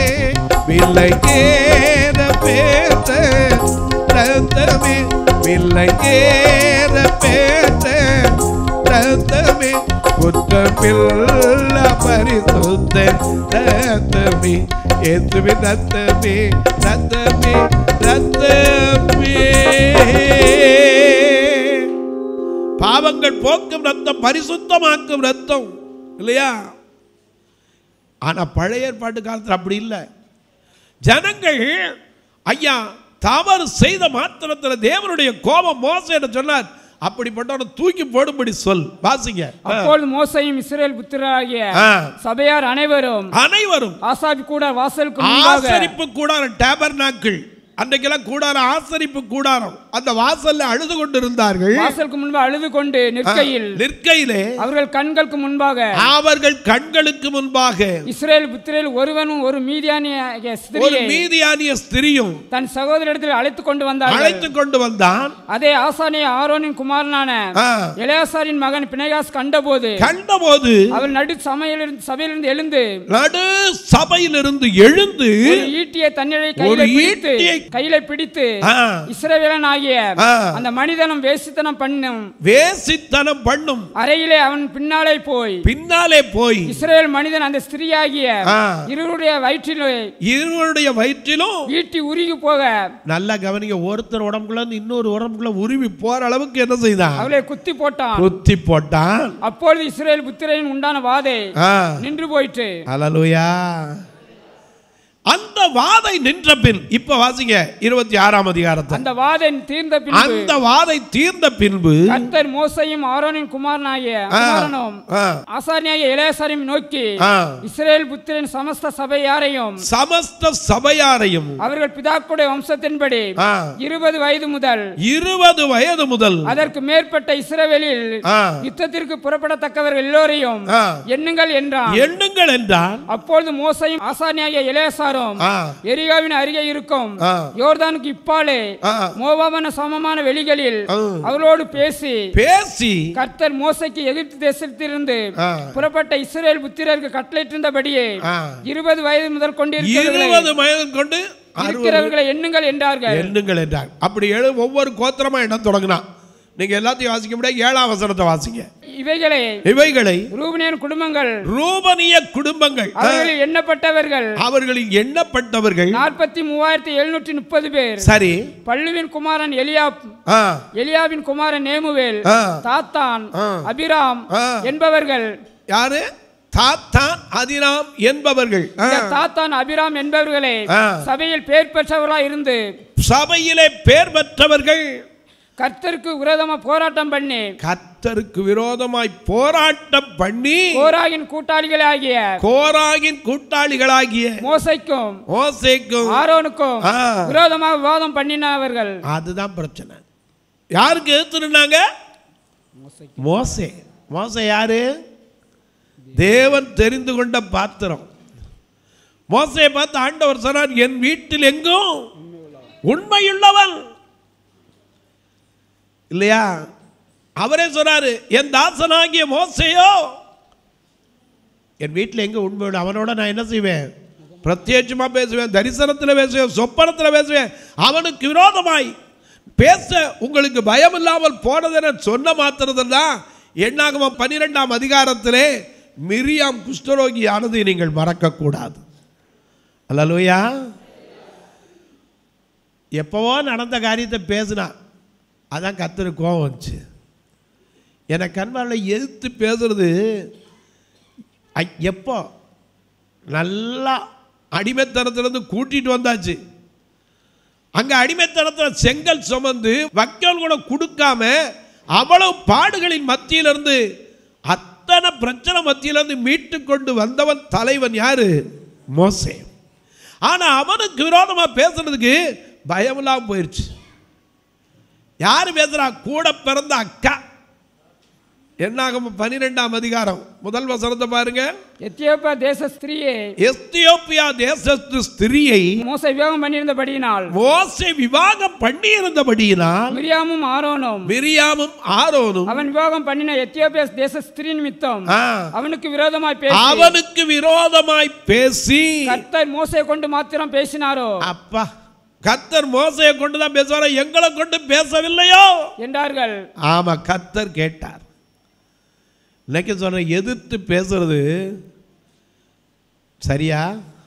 விலையேற பேற்ற ரத்தமே விலையேற பேற்ற ரத்தமே குற்றமில்ல பரிசுத்த ரத்தமே இயேசுவின் ரத்தமே ரத்தமே ரத்தமே பாவங்கள் போக்கும் ரத்தம் பரிசுத்தமாக்கும் ரத்தம் இல்லையா ஆனா பழைய ஏற்பாட்டு காலத்தில் அப்படி இல்லை ஜனங்கள் ஐயா தவறு செய்த மாத்திரத்தில் தேவனுடைய கோபம் மோசம் சொன்னார் அப்படிப்பட்டவனை தூக்கி போடும்படி சொல் வாசிங்க ஆ. அப்பொழுது மோசையும் இஸ்ரேல் புத்திரராகிய ஆ. சபையார் அனைவரும் அனைவரும் ஆசாபி கூட வாசலுக்கு முன்பாக ஆசரிப்பு கூடாரம் டேபர் நாட்கள் அன்றைக்கெல்லாம் கூடாரம் ஆசரிப்பு கூடாரம் அந்த வாசல்ல அழுது கொண்டிருந்தார்கள் வாசலுக்கு முன்பு அழுது கொண்டு நிற்கையில் நிற்கையிலே அவர்கள் கண்களுக்கு முன்பாக அவர்கள் கண்களுக்கு முன்பாக இஸ்ரேல் புத்திரேல் ஒருவனும் ஒரு மீதியானிய ஒரு ஸ்திரியை மீதியானிய ஸ்திரியும் தன் சகோதரிடத்தில் அழைத்து கொண்டு வந்தார்கள் அழைத்து கொண்டு வந்தான் அதே ஆசானிய ஆரோனின் குமாரனான ஆ. எலேசாரின் மகன் பிணைகாஸ் கண்டபோது கண்டபோது அவள் நடு சமையலிருந்து சபையிலிருந்து எழுந்து நடு சபையிலிருந்து எழுந்து ஒரு ஈட்டியை தன்னிலை ஒரு கையில பிடித்து ஈட்டியை- கையில பிடித்து ஆ, இஸ்ரவேலன் ஆகிய ஆ. அந்த மனிதனும் வேசித்தனம் பண்ணும் வேசித்தனம் பண்ணும் அறையிலே அவன் பின்னாலே போய் பின்னாலே போய் இஸ்ரவேல் மனிதன் அந்த ஸ்திரீயாகிய ஆ. இருவருடைய வயிற்றிலே இருவருடைய வயிற்றிலும் ஈட்டி உருகி போக நல்லா கவனிங்க ஒருத்தர் உடம்புக்குள்ள இருந்து இன்னொரு உடம்புக்குள்ள உருவி போற அளவுக்கு என்ன செய்தான் அவளை குத்தி போட்டான் குத்தி போட்டான் அப்பொழுது இஸ்ரேல் புத்திரன் உண்டான வாதை ஆ, நின்று போயிற்று அல்லேலூயா அந்த வாதை நின்ற பின் இப்ப வாசிங்க இருபத்தி ஆறாம் அதிகாரத்தை அந்த வாதை தீர்ந்த பின்பு அந்த வாதை தீர்ந்த பின்பு கர்த்தர் மோசையும் ஆரோனின் குமாரனாகிய குமாரனும் ஆ, ஆசாரியாகிய இளையசாரையும் நோக்கி ஆ, இஸ்ரேல் புத்திரன் சமஸ்த சபையாரையும் சமஸ்த சபையாரையும் அவர்கள் பிதாக்குடைய வம்சத்தின்படி ஆ, இருபது வயது முதல் இருபது வயது முதல் அதற்கு மேற்பட்ட இஸ்ரவேலில் ஆ, யுத்தத்திற்கு புறப்படத்தக்கவர்கள் எல்லோரையும் ஆ, எண்ணுங்கள் என்றான் எண்ணுங்கள் என்றான் அப்பொழுது மோசையும் ஆசானியாகிய இளையசாரும் ஆ, எரிகாவின் அருகே இருக்கும் ஆ, யோர்தானுக்கு இப்பாலே ஆ, மோவாவன சமமான வெளிகளில் ஆ. அவர்களோடு பேசி பேசி கர்த்தர் மோசைக்கு எகிப்து தேசத்திலிருந்து ஆ, புறப்பட்ட இஸ்ரேல் புத்திரருக்கு கட்டளையிட்டிருந்தபடியே ஆ, இருபது வயது முதல் கொண்டு இருபது வயது கொண்டு அறுபது இருக்கிறவர்களை எண்ணுங்கள் என்றார்கள் எண்ணுங்கள் என்றார் அப்படி எழு ஒவ்வொரு கோத்திரமா எண்ண தொடங்கினான் நீங்க எல்லாத்தையும் வாசிக்க முடியாது ஏழாம் வசனத்தை வாசிங்க இவைகளை இவைகளை ரூபனியன் குடும்பங்கள் ரூபனிய குடும்பங்கள் அவர்களில் எண்ணப்பட்டவர்கள் அவர்களில் எண்ணப்பட்டவர்கள் நாற்பத்தி மூவாயிரத்தி எழுநூற்றி முப்பது பேர் சரி பல்லுவின் குமாரன் எலியாப் ஆ, எலியாவின் குமாரன் நேமுவேல் ஆ, தாத்தான் ஆ. அபிராம் ஆ. என்பவர்கள் யாரு தாத்தான் அதிராம் என்பவர்கள் ஆ, இந்த தாத்தான் அபிராம் என்பவர்களே ஆ. சபையில் பேர் பெற்றவர்களாய் இருந்து சபையிலே பேர் பெற்றவர்கள் கர்த்தருக்கு விரோதமா போராட்டம் பண்ணி கர்த்தருக்கு விரோதமாய் போராட்டம் பண்ணி கோராகின் கூட்டாளிகளாகிய கோராகின் கூட்டாளிகளாகிய மோசைக்கும் மோசேக்கும் ஆரோனுக்கும் ஆ. விரோதமாக விவாதம் பண்ணினவர்கள் அதுதான் பிரச்சனை யாருக்கு எதிர்த்து நின்னாங்க மோசே மோசே யாரு தேவன் தெரிந்து கொண்ட பாத்திரம் மோசையை பார்த்து ஆண்டவர் சொன்னார் என் வீட்டில் எங்கும் உண்மையுள்ளவன் இல்லையா அவரே சொன்னாரு என் தாசனாகிய மோசையோ என் வீட்டில் எங்க உண்மை உள்ள அவனோட நான் என்ன செய்வேன் பிரத்யட்சமா பேசுவேன் தரிசனத்தில் பேசுவேன் சொப்பனத்தில் பேசுவேன் அவனுக்கு விரோதமாய் பேச உங்களுக்கு பயம் இல்லாமல் போனதென சொன்ன மாத்திரத்தில் தான் எண்ணாகமம் பன்னிரெண்டாம் அதிகாரத்திலே மிரியாம் குஷ்டரோகி ஆனதை நீங்கள் மறக்கக்கூடாது அல்லலுயா எப்போவோ நடந்த காரியத்தை பேசினா அதான் கத்தரு கோவம் வந்துச்சு எனக்கு கண்மாரில் எதிர்த்து பேசுறது ஐ- எப்போ நல்லா அடிமைத்தனத்திலிருந்து கூட்டிட்டு வந்தாச்சு அங்கே அடிமைத்தனத்தில் செங்கல் சுமந்து வக்கோல் கூட கொடுக்காம அவ்வளவு பாடுகளின் மத்தியிலிருந்து அத்தனை பிரச்சனை மத்தியிலிருந்து மீட்டு கொண்டு வந்தவன் தலைவன் யாரு மோசே ஆனா அவனுக்கு விரோதமா பேசுறதுக்கு பயம் இல்லாம போயிருச்சு யாரு பேசுறா கூட பிறந்த அக்கா என்னாகும் பனிரெண்டாம் அதிகாரம் முதல் வசனத்தை பாருங்க எத்தியோப்பியா தேச ஸ்திரீயை எஸ்தியோப்பியா தேசத்து ஸ்திரியை மோசை விவாகம் பண்ணியிருந்தபடியினால் மோசே விவாகம் பண்ணியிருந்தபடியினால் மிரியாமும் ஆரோனும் மிரியாமும் ஆரோனும் அவன் விவாகம் பண்ணின எத்தியோப்பியா தேச ஸ்திரீ நிமித்தம் ஆ, அவனுக்கு விரோதமாய் பேசி அவனுக்கு விரோதமாய் பேசி கர்த்தர் மோசையை கொண்டு மாத்திரம் பேசினாரோ அப்பா கத்தர் மோசையை கொண்டு தான் பேசுவாரா எங்களை கொண்டு பேசவில்லையோ என்றார்கள் ஆமா கத்தர் கேட்டார் இன்னைக்கு சொன்ன எதிர்த்து பேசுறது சரியா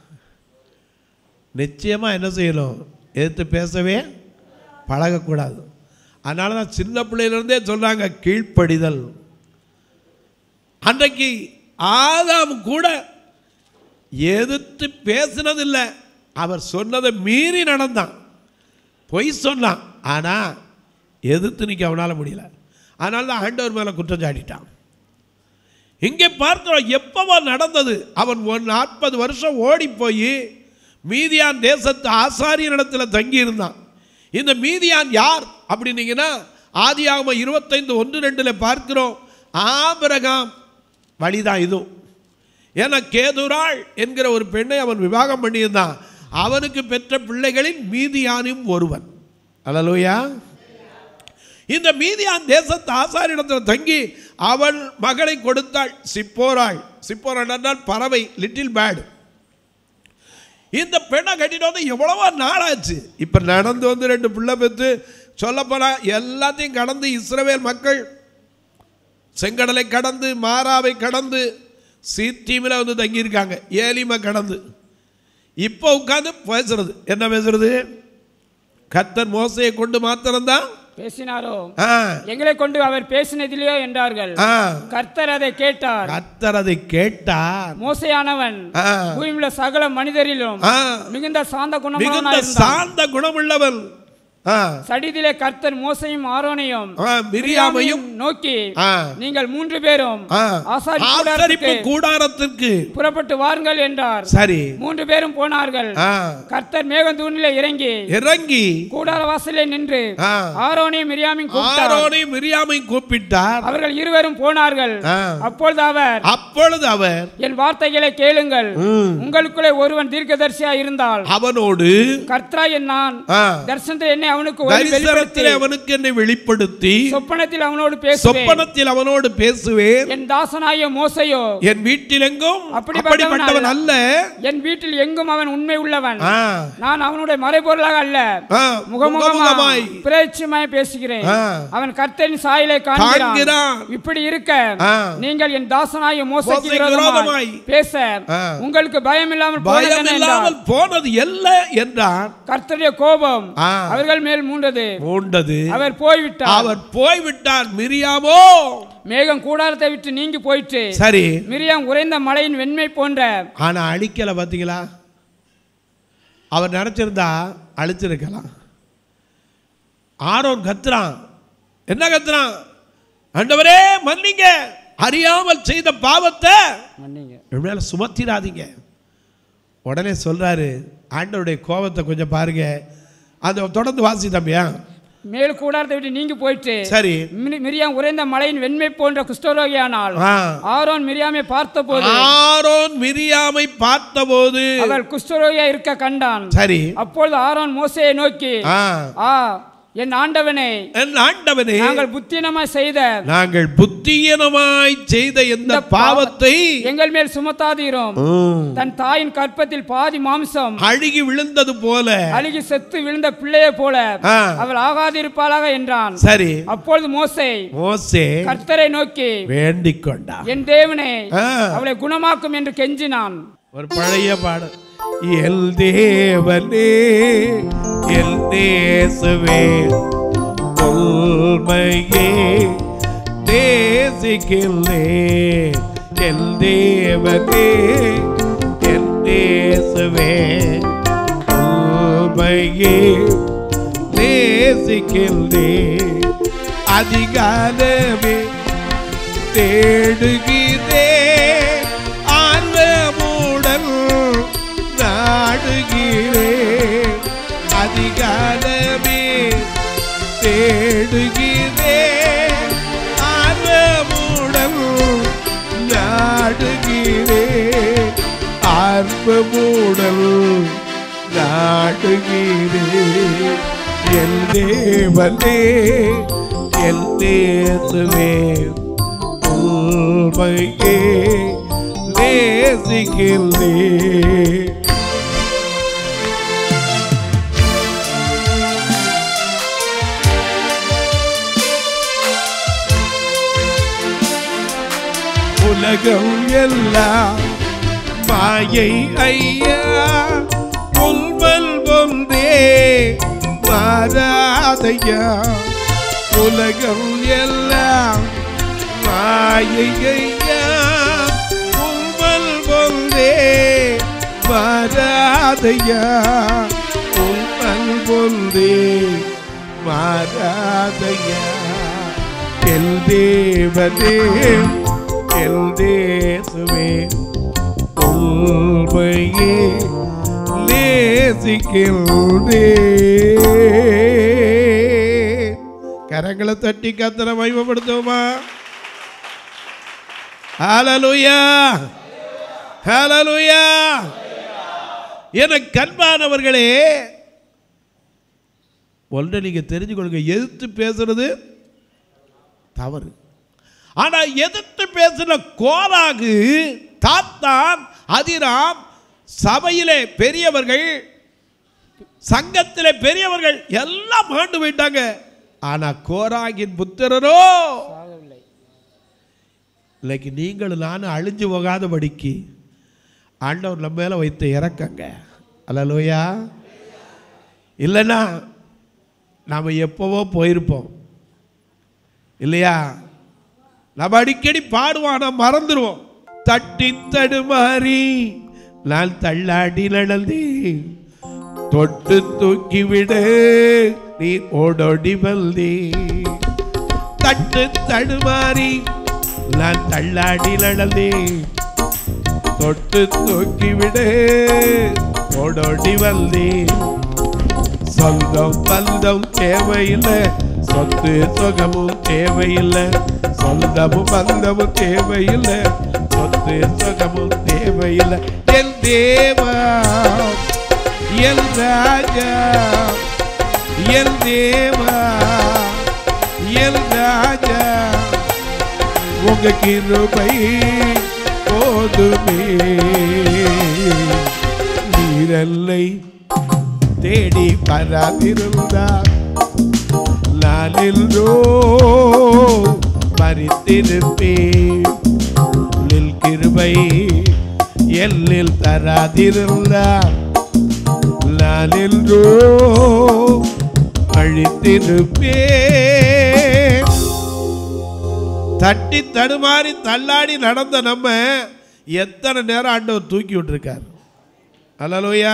நிச்சயமா என்ன செய்யணும் எதிர்த்து பேசவே பழகக்கூடாது அதனால தான் சின்ன பிள்ளையிலேருந்தே சொல்றாங்க கீழ்ப்படிதல் அன்றைக்கு ஆதாம் கூட எதிர்த்து பேசினதில்லை அவர் சொன்னதை மீறி நடந்தான் பொய் சொன்னான் ஆனால் எதிர்த்து நிற்க அவனால் முடியல அதனால தான் ஆண்டவர் மேலே குற்றம் சாட்டிட்டான் இங்கே பார்க்கிறோம் எப்பவோ நடந்தது அவன் ஒரு நாற்பது வருஷம் ஓடி போய் மீதியான் தேசத்து ஆசாரியனிடத்தில் தங்கியிருந்தான் இந்த மீதியான் யார் அப்படின்னீங்கன்னா ஆதியாகம இருபத்தைந்து ஒன்று ரெண்டில் பார்க்கிறோம் ஆபிரகாம் வழிதான் இதுவும் ஏன்னா கேதுராள் என்கிற ஒரு பெண்ணை அவன் விவாகம் பண்ணியிருந்தான் அவனுக்கு பெற்ற பிள்ளைகளின் மீதியானும் ஒருவன் அல்லலூயா இந்த மீதியான் தேசத்து ஆசாரிடத்தில் தங்கி அவள் மகளை கொடுத்தாள் சிப்போராள் சிப்போராள் என்றால் பறவை லிட்டில் பேர்டு இந்த பெண்ணை கட்டிட்டு வந்து எவ்வளவோ நாளாச்சு இப்போ நடந்து வந்து ரெண்டு பிள்ளை பெற்று சொல்லப்போனால் எல்லாத்தையும் கடந்து இஸ்ரவேல் மக்கள் செங்கடலை கடந்து மாறாவை கடந்து சீத்தீமில் வந்து தங்கியிருக்காங்க ஏலிமை கடந்து இப்போ உட்காந்து பேசுறது என்ன பேசுறது கத்தர் மோசையை கொண்டு மாத்திரம்தான் பேசினாரோ ஆ எங்களை கொண்டு அவர் பேசினதிலையோ என்றார்கள் ஆ கர்த்தர் அதை கேட்டார் கத்தர் அதை கேட்டார் மோசையானவன் ஆ பூமியுள்ள சகல மனிதரிலும் ஆ மிகுந்த சாந்த மிகுந்த குணமானவனாய் இருந்தான் சாந்த குணமுள்ளவன் ஆ சடிதிலே கர்த்தர் மோசையும் ஆரோனையும் ஆ மிரியாமையும் நோக்கி ஆ நீங்கள் மூன்று பேரும் ஆ ஆசாரி ஆசரிப்பு கூடாரத்துக்கு கூடாரத்திற்கு புறப்பட்டு வாருங்கள் என்றார் சரி மூன்று பேரும் போனார்கள் ஆ கர்த்தர் மேகந்தூணிலே இறங்கி இறங்கி கூடார வாசலே நின்று ஆ ஆரோனையும் மிரியாமையும் கூப்பிட்டார் ஆரோனை மிரியாமையும் கூப்பிட்டார் அவர்கள் இருவரும் போனார்கள் ஆ அப்பொழுது அவர் அப்பொழுது அவர் என் வார்த்தைகளை கேளுங்கள் ம், உங்களுக்குள்ளே ஒருவன் தீர்க்கதரிசியா இருந்தால் அவனோடு கர்த்தரா என் நான் ஆ, தரிசனத்தில் என்னை அவனுக்கு ஒளி வெளிப்படுத்தி தரிசனத்திலே அவனுக்கு என்னை வெளிப்படுத்தி சொப்பனத்தில் அவனோடு பேசுவேன் சொப்பனத்தில் அவனோடு பேசுவேன் என் தாசனாகிய மோசையோ என் வீட்டில் எங்கும் அப்படிப்பட்டவன் அப்படிப்பட்டவன் அல்ல என் வீட்டில் எங்கும் அவன் உண்மை உள்ளவன் ஆ, நான் அவனுடைய மறைபொருளாக அல்ல ஆ, முகமுகமாய் முகமுகமாய் பிரேட்சமாய் பேசுகிறேன் ஆ. அவன் கர்த்தரின் சாயலை காண்கிறான் காண்கிறான். இப்படி இருக்க ஆ. நீங்கள் என் தாசனாகிய மோசைக்கு மோசேக்கு விரோதமாய் விரோதமாய் பேச ஆ. உங்களுக்கு பயம் இல்லாமல் பயம் போனதென்ன என்றார். இல்லாமல் போனது எல்ல என்றார் கர்த்தருடைய கோபம் ஆ. அவர்கள் மேல் மூண்டது மூண்டது அவர் போய்விட்டார் அவர் போய்விட்டார் மிரியாமோ மேகம் கூடாரத்தை விட்டு நீங்கி போயிற்று சரி மிரியாம் உறைந்த மலையின் வெண்மை போன்ற ஆனா அழிக்கல பாத்தீங்களா அவர் நினைச்சிருந்தா அழிச்சிருக்கலாம் ஆரோன் கத்துறான் என்ன கத்துறான் ஆண்டவரே மன்னிங்க அறியாமல் செய்த பாவத்தை மன்னிங்க என் மேல சுமத்திராதீங்க உடனே சொல்றாரு ஆண்டவருடைய கோபத்தை கொஞ்சம் பாருங்க அதை தொடர்ந்து வாசி தம்பியா மேல் கூடாரத்தை விட்டு நீங்கி போயிட்டு சரி மிரி- மிரியாம் உறைந்த மலையின் வெண்மை போன்ற குஷ்டரோகியானால் ஆ. ஆரோன் மிரியாமை பார்த்தபோது ஆரோன் மிரியாமை பார்த்தபோது அவள் குஷ்டரோகியா இருக்க கண்டான் சரி அப்பொழுது ஆரோன் மோசையை நோக்கி ஆ ஆ என் ஆண்டவனே என் ஆண்டவனே நாங்கள் புத்தினமா செய்த நாங்கள் புத்தியனமாய் செய்த இந்த இந்த பாவத்தை எங்கள் மேல் சுமத்தாதீரும் ம், தன் தாயின் கற்பத்தில் பாதி மாம்சம் அழுகி விழுந்தது போல அழுகி செத்து விழுந்த பிள்ளையை போல ஆ, அவள் ஆகாதிருப்பாளாக என்றான் சரி அப்பொழுது மோசே மோசே கர்த்தரை நோக்கி வேண்டிக் கொண்டா என் தேவனே ஆ, அவளை குணமாக்கும் என்று கெஞ்சினான் ஒரு பழைய பாடல் எல் தேவனே எல் நேசுவே உண்மையே நேசிக்கில்லே எல் தேவனே எல் நேசுவே உண்மையே நேசிக்கில்லே அதிகாலமே தேடுகிறே ஆர்வமுடன் நாடுகிறே அதிகாலமே தேடுகிறே ஆர்வமுடன் நாடுகிறே ஆர்வமுடன் நாடுகிறே என் தேவனே என் தேசுவே உண்மையே நேசிக்கின்றே உலகம் எல்லாம் மாயை ஐயா புல்வல் ஒன்றே மாறாதையா உலகம் எல்லாம் மாயை ஐயா புல்வல் ஒன்றே மாறாதையா புல்வல் ஒன்றே மாறாதையா எல் தேவனே எல் தேசுவே உண்மையே நேசிக்கின்றே கரங்களை தட்டி கத்தனை மகிமைப்படுத்துவோமா ஹalleluya ஹalleluya என கண்பானவர்களே ஒன்றை நீங்க தெரிஞ்சுக்கொள்ளுங்க எதிர்த்து பேசுறது தவறு ஆனா எதிர்த்து பேசின கோராகு தாத்தான் அதிராம் சபையிலே பெரியவர்கள் சங்கத்திலே பெரியவர்கள் எல்லாம் ஆண்டு போயிட்டாங்க ஆனா கோராகின் புத்திரரோ சாகவில்லை இன்னைக்கு நீங்களும் நானும் அழிஞ்சு போகாதபடிக்கு ஆண்டவர் நம்ம மேல வைத்த இறக்கங்க அல்லலோயா இல்லைன்னா நாம் எப்போவோ போயிருப்போம் இல்லையா நம்ம அடிக்கடி பாடுவோம் ஆனால் மறந்துடுவோம் தட்டி தடுமாறி நான் தள்ளாடி நடந்தேன் தொட்டு தூக்கி விடு நீ ஓடோடி வந்தே தட்டு தடுமாறி நான் தள்ளாடி நடந்தேன் தொட்டு தூக்கி விடு ஓடோடி வந்தேன் சொந்தம் பந்தம் தேவையில்லை சொத்து சுகமும் தேவையில்லை சொந்தமும் பந்தமும் தேவையில்லை சொத்து சுகமும் தேவையில்லை என் தேவா என் ராஜா என் தேவா என் ராஜா உங்க கிருபை போதுமே நீரல்லை தேடி பராதிருந்தார் நாளிலோ மறித்திருப்பேன் நில் கிருபை எல்லில் தராதிருந்தார் நாளிலோ அழித்திருப்பேன் தட்டி தடுமாறி தள்ளாடி நடந்த நம்ம எத்தனை நேரம் ஆண்டவர் தூக்கி விட்டுருக்கார் அல்லலோயா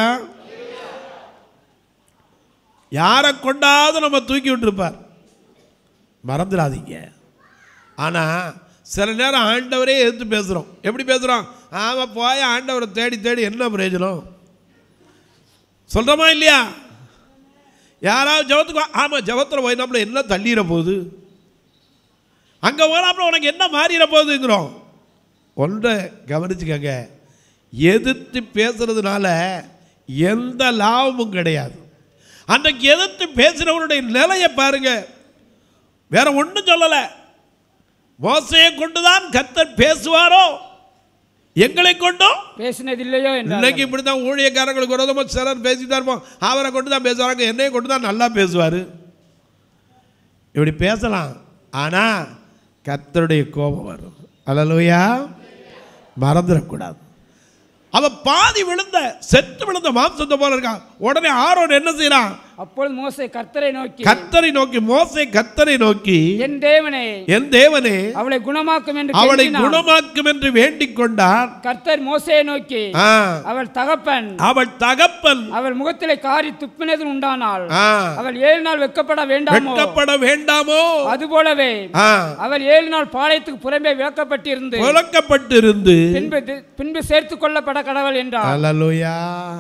யாரை கொண்டாவது நம்ம தூக்கி விட்டுருப்பார் மறந்துடாதீங்க ஆனால் சில நேரம் ஆண்டவரே எதிர்த்து பேசுகிறோம் எப்படி பேசுகிறோம் ஆமாம் போய் ஆண்டவரை தேடி தேடி என்ன பிரயோஜனம் சொல்கிறோமா இல்லையா யாராவது ஜபத்துக்கு வா ஆமாம் ஜபத்தில் போய் நம்மள என்ன தள்ளிட போகுது அங்கே போனாப்புல உனக்கு என்ன மாறிட போகுதுங்கிறோம் ஒன்றை கவனிச்சுக்கங்க எதிர்த்து பேசுறதுனால எந்த லாபமும் கிடையாது அன்றைக்கு எதிர்த்து பேசுகிறவருடைய நிலையை பாருங்க வேற ஒன்றும் சொல்லலை மோசையை கொண்டுதான் கர்த்தர் பேசுவாரோ எங்களை கொண்டும் பேசினதில்லையோ என்றார் இன்னைக்கு இப்படி தான் ஊழியக்காரங்களுக்கு விரோதமாக சிலர் பேசிட்டு இருப்போம் அவரை கொண்டு தான் பேசுவாங்க என்னைய கொண்டு தான் நல்லா பேசுவார் இப்படி பேசலாம் ஆனால் கர்த்தருடைய கோபம் வரும் அல்லலுயா மறந்துடக்கூடாது அவ பாதி விழுந்த செத்து விழுந்த மாம்சத்தை போல இருக்கான் உடனே ஆரோன் என்ன செய்யறான் அப்பொழுது மோசே கர்த்தரை நோக்கி கர்த்தரை நோக்கி மோசை கர்த்தரை நோக்கி என் தேவனே என் தேவனே அவளை குணமாக்கும் என்று அவளை கெஞ்சினான். குணமாக்கும் என்று வேண்டிக் கொண்டான் கர்த்தர் மோசேயை நோக்கி ஆ, அவள் தகப்பன் அவள் தகப்பன் அவள் முகத்திலே காரி துப்பினது உண்டானாள் ஆ, அவள் ஏழு நாள் வெக்கப்பட வேண்டாமோ வெட்கப்பட வேண்டாமோ அதுபோலவே ஆ, அவள் ஏழு நாள் பாளையத்துக்கு புறம்பே விளக்கப்பட்டிருந்து புழக்கப்பட்டிருந்து பின்பு தி- பின்பு சேர்த்து கொள்ளப்பட கடவுள் என்றார் அல்லேலூயா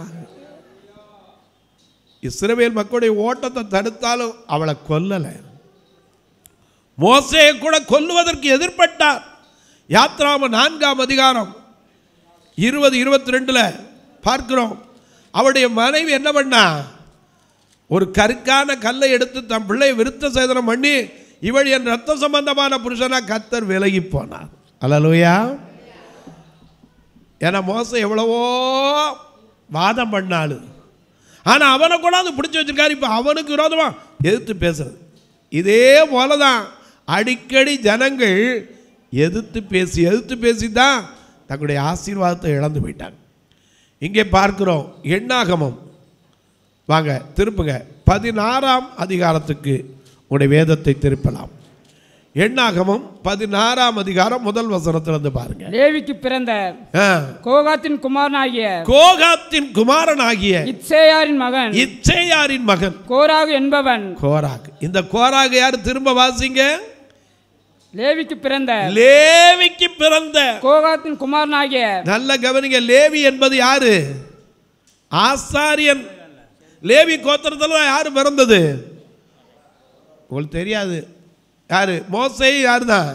இஸ்ரவேல் மக்களுடைய ஓட்டத்தை தடுத்தாலும் அவளை கொல்லலை மோசையை கூட கொல்லுவதற்கு எதிர்ப்பட்டார் யாத்ராம நான்காம் அதிகாரம் இருபது இருபத்தி ரெண்டுல பார்க்கிறோம் அவருடைய மனைவி என்ன பண்ணா ஒரு கருக்கான கல்லை எடுத்து தன் பிள்ளையை விருத்த சேதனம் பண்ணி இவள் என் ரத்த சம்பந்தமான புருஷனா கத்தர் விலகி போனார் அல்லேலூயா ஏன்னா மோசம் எவ்வளவோ வாதம் பண்ணாளு ஆனால் அவனை கொண்டாந்து பிடிச்சி வச்சிருக்காரு இப்போ அவனுக்கு விரோதமாக எதிர்த்து பேசுறது இதே போல தான் அடிக்கடி ஜனங்கள் எதிர்த்து பேசி எதிர்த்து பேசி தான் தங்களுடைய ஆசீர்வாதத்தை இழந்து போயிட்டாங்க இங்கே பார்க்கிறோம் எண்ணாகமம் வாங்க திருப்புங்க பதினாறாம் அதிகாரத்துக்கு உடைய வேதத்தை திருப்பலாம் எண்ணாகமம் பதினாறாம் அதிகாரம் முதல் வசனத்திலிருந்து பாருங்க லேவிக்கு பிறந்த ஆ. கோகாத்தின் குமாரனாகிய கோகாத்தின் குமாரனாகிய இத்சேயாரின் மகன் இச்சேயாரின் மகன் கோராகு என்பவன் கோராக் இந்த கோராக் யார் திரும்ப வாசிங்க லேவிக்கு பிறந்த லேவிக்கு பிறந்த கோகாத்தின் குமாரனாகிய நல்ல கவனிங்க லேவி என்பது யாரு ஆசாரியன் லேவி கோத்திரத்தில் தான் யாரு பிறந்தது உங்களுக்கு தெரியாது யாரு மோசை யாரு தான்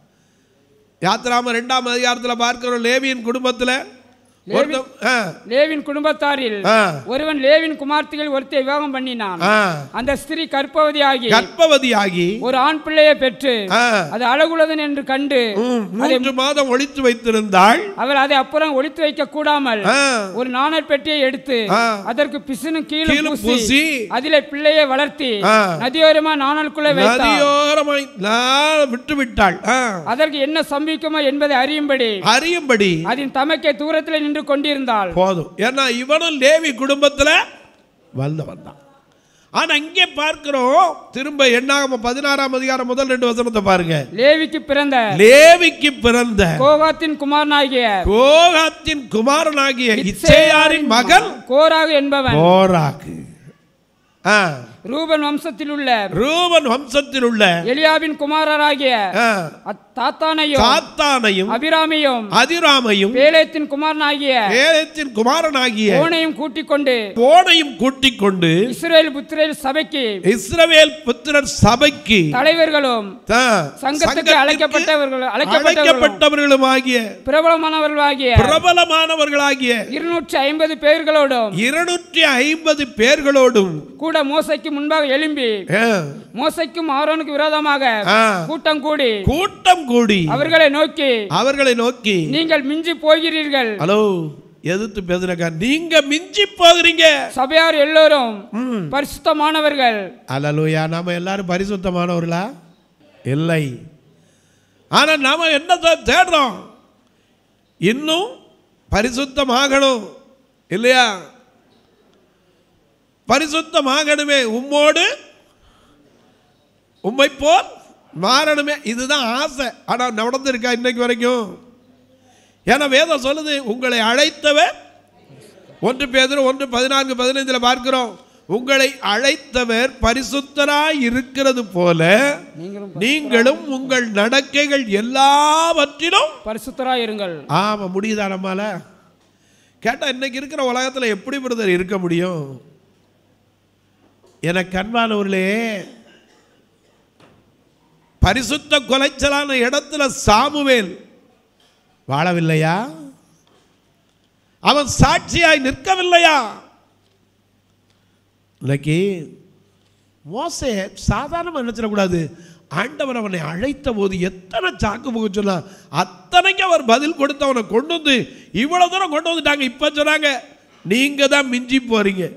யாத்திராம ரெண்டாம் அதிகாரத்தில் பார்க்கிறோம் லேவியின் குடும்பத்தில் ஒருத்தன் ஆ, லேவின் குடும்பத்தாரில் ஆ, ஒருவன் லேவின் குமார்த்திகள் ஒருத்தை விவாகம் பண்ணினான் ஆ. அந்த ஸ்திரீ கற்பவதியாகி கர்ப்பவதியாகி ஒரு ஆண் பிள்ளையை பெற்று ஆ, அது அழகுள்ளதன் என்று கண்டு ம், மூன்று மாதம் ஒழித்து வைத்திருந்தாள் அவள் அதை அப்புறம் ஒளித்து வைக்க கூடாமல் ஆ, ஒரு நாணல் பெட்டியை எடுத்து ஆ. அதற்கு பிசுனு கீழும் கீழும் பூசி பூசி, அதிலே பிள்ளையை வளர்த்தி ஆ. நதியோரமா நாணலுக்குள்ளே வைத்தார் நதியோரமாய் நான் விட்டு விட்டாள் ஆ, அதற்கு என்ன சம்பவிக்குமோ என்பதை அறியும்படி அறியும்படி அதன் தமக்கே தூரத்தில் நின்று கொண்டிருந்தாள் போதும் ஏன்னா இவனும் லேவி குடும்பத்தில் வந்தவன் தான் ஆனா இங்கே பார்க்கிறோம் திரும்ப எண்ணாகம பதினாறாம் அதிகாரம் முதல் ரெண்டு வசனத்தை பாருங்க லேவிக்கு பிறந்த லேவிக்கு பிறந்த கோகாத்தின் குமாரனாகிய கோகாத்தின் குமாரனாகிய இச்சேயாரின் மகன் கோராகு என்பவன் கோராக்கு ஆ, ரூபன் வம்சத்தில் உள்ள ரூபன் வம்சத்தில் உள்ள எலியாவின் குமாரராகிய ஆ, அத்- தாத்தானையும் சாத்தானையும் அபிராமையும் அதிராமையும் பேலேத்தின் குமாரனாகிய ஏலத்தின் குமாரனாகிய ஓனையும் கூட்டிக் கொண்டு போனையும் கூட்டிக் கொண்டு இஸ்ரேல் புத்திரேல் சபைக்கு இஸ்ரவேல் புத்திரர் சபைக்கு தலைவர்களும் த- சங்கத்துக்கு சங்கத்திற்கு அழைக்கப்பட்டவர்கள் அழைக்கப்பட்டவர்களும் அழைக்கப்பட்டவர்களும் ஆகிய பிரபலமானவர்களாகிய பிரபலமானவர்களாகிய இருநூற்றி ஐம்பது பேர்களோடும் இருநூற்றி ஐம்பது பேர்களோடும் கூட மோசைக்கு முன்பாக எழும்பி ஆ, மோசைக்கும் ஆரோனுக்கு விரோதமாக ஆ, கூட்டம் கூடி கூட்டம் கூடி அவர்களை நோக்கி அவர்களை நோக்கி நீங்கள் மிஞ்சி போகிறீர்கள் ஹலோ எதிர்த்து பேசுறக்கா நீங்க மிஞ்சி போகிறீங்க சபையார் எல்லோரும் பரிசுத்தமானவர்கள் அலலுயா நாம எல்லாரும் பரிசுத்தமானவர்களா இல்லை ஆனா நாம என்ன தே- தேடுறோம் இன்னும் பரிசுத்தமாகணும் இல்லையா பரிசுத்தமாகணுமே உம்மோடு உம்மை போல் மாறணுமே இதுதான் ஆசை ஆனால் நடந்திருக்கா இன்னைக்கு வரைக்கும் ஏன்னா வேதம் சொல்லுது உங்களை அழைத்தவர் ஒன்று பேதர் ஒன்று பதினான்கு பதினைந்தில் பார்க்கிறோம் உங்களை அழைத்தவர் பரிசுத்தராய் இருக்கிறது போல நீங்களும் நீங்களும் உங்கள் நடக்கைகள் எல்லாவற்றிலும் பரிசுத்தராய் இருங்கள் ஆமா முடியுதா நம்மால கேட்டா இன்னைக்கு இருக்கிற உலகத்துல எப்படி பிரதர் இருக்க முடியும் எனக்கு கண்பானவர்களே பரிசுத்த கொலைச்சலான இடத்துல சாமுவேல் வாழவில்லையா அவன் சாட்சியாய் நிற்கவில்லையா இன்னைக்கு மோசே சாதாரணமாக நினைச்சிடக்கூடாது ஆண்டவர் அவனை அழைத்த போது எத்தனை சாக்கு போக சொன்னா அத்தனைக்கு அவர் பதில் கொடுத்து அவனை கொண்டு வந்து இவ்வளவு தூரம் கொண்டு வந்துட்டாங்க இப்போ சொன்னாங்க நீங்க தான் மிஞ்சி போறீங்க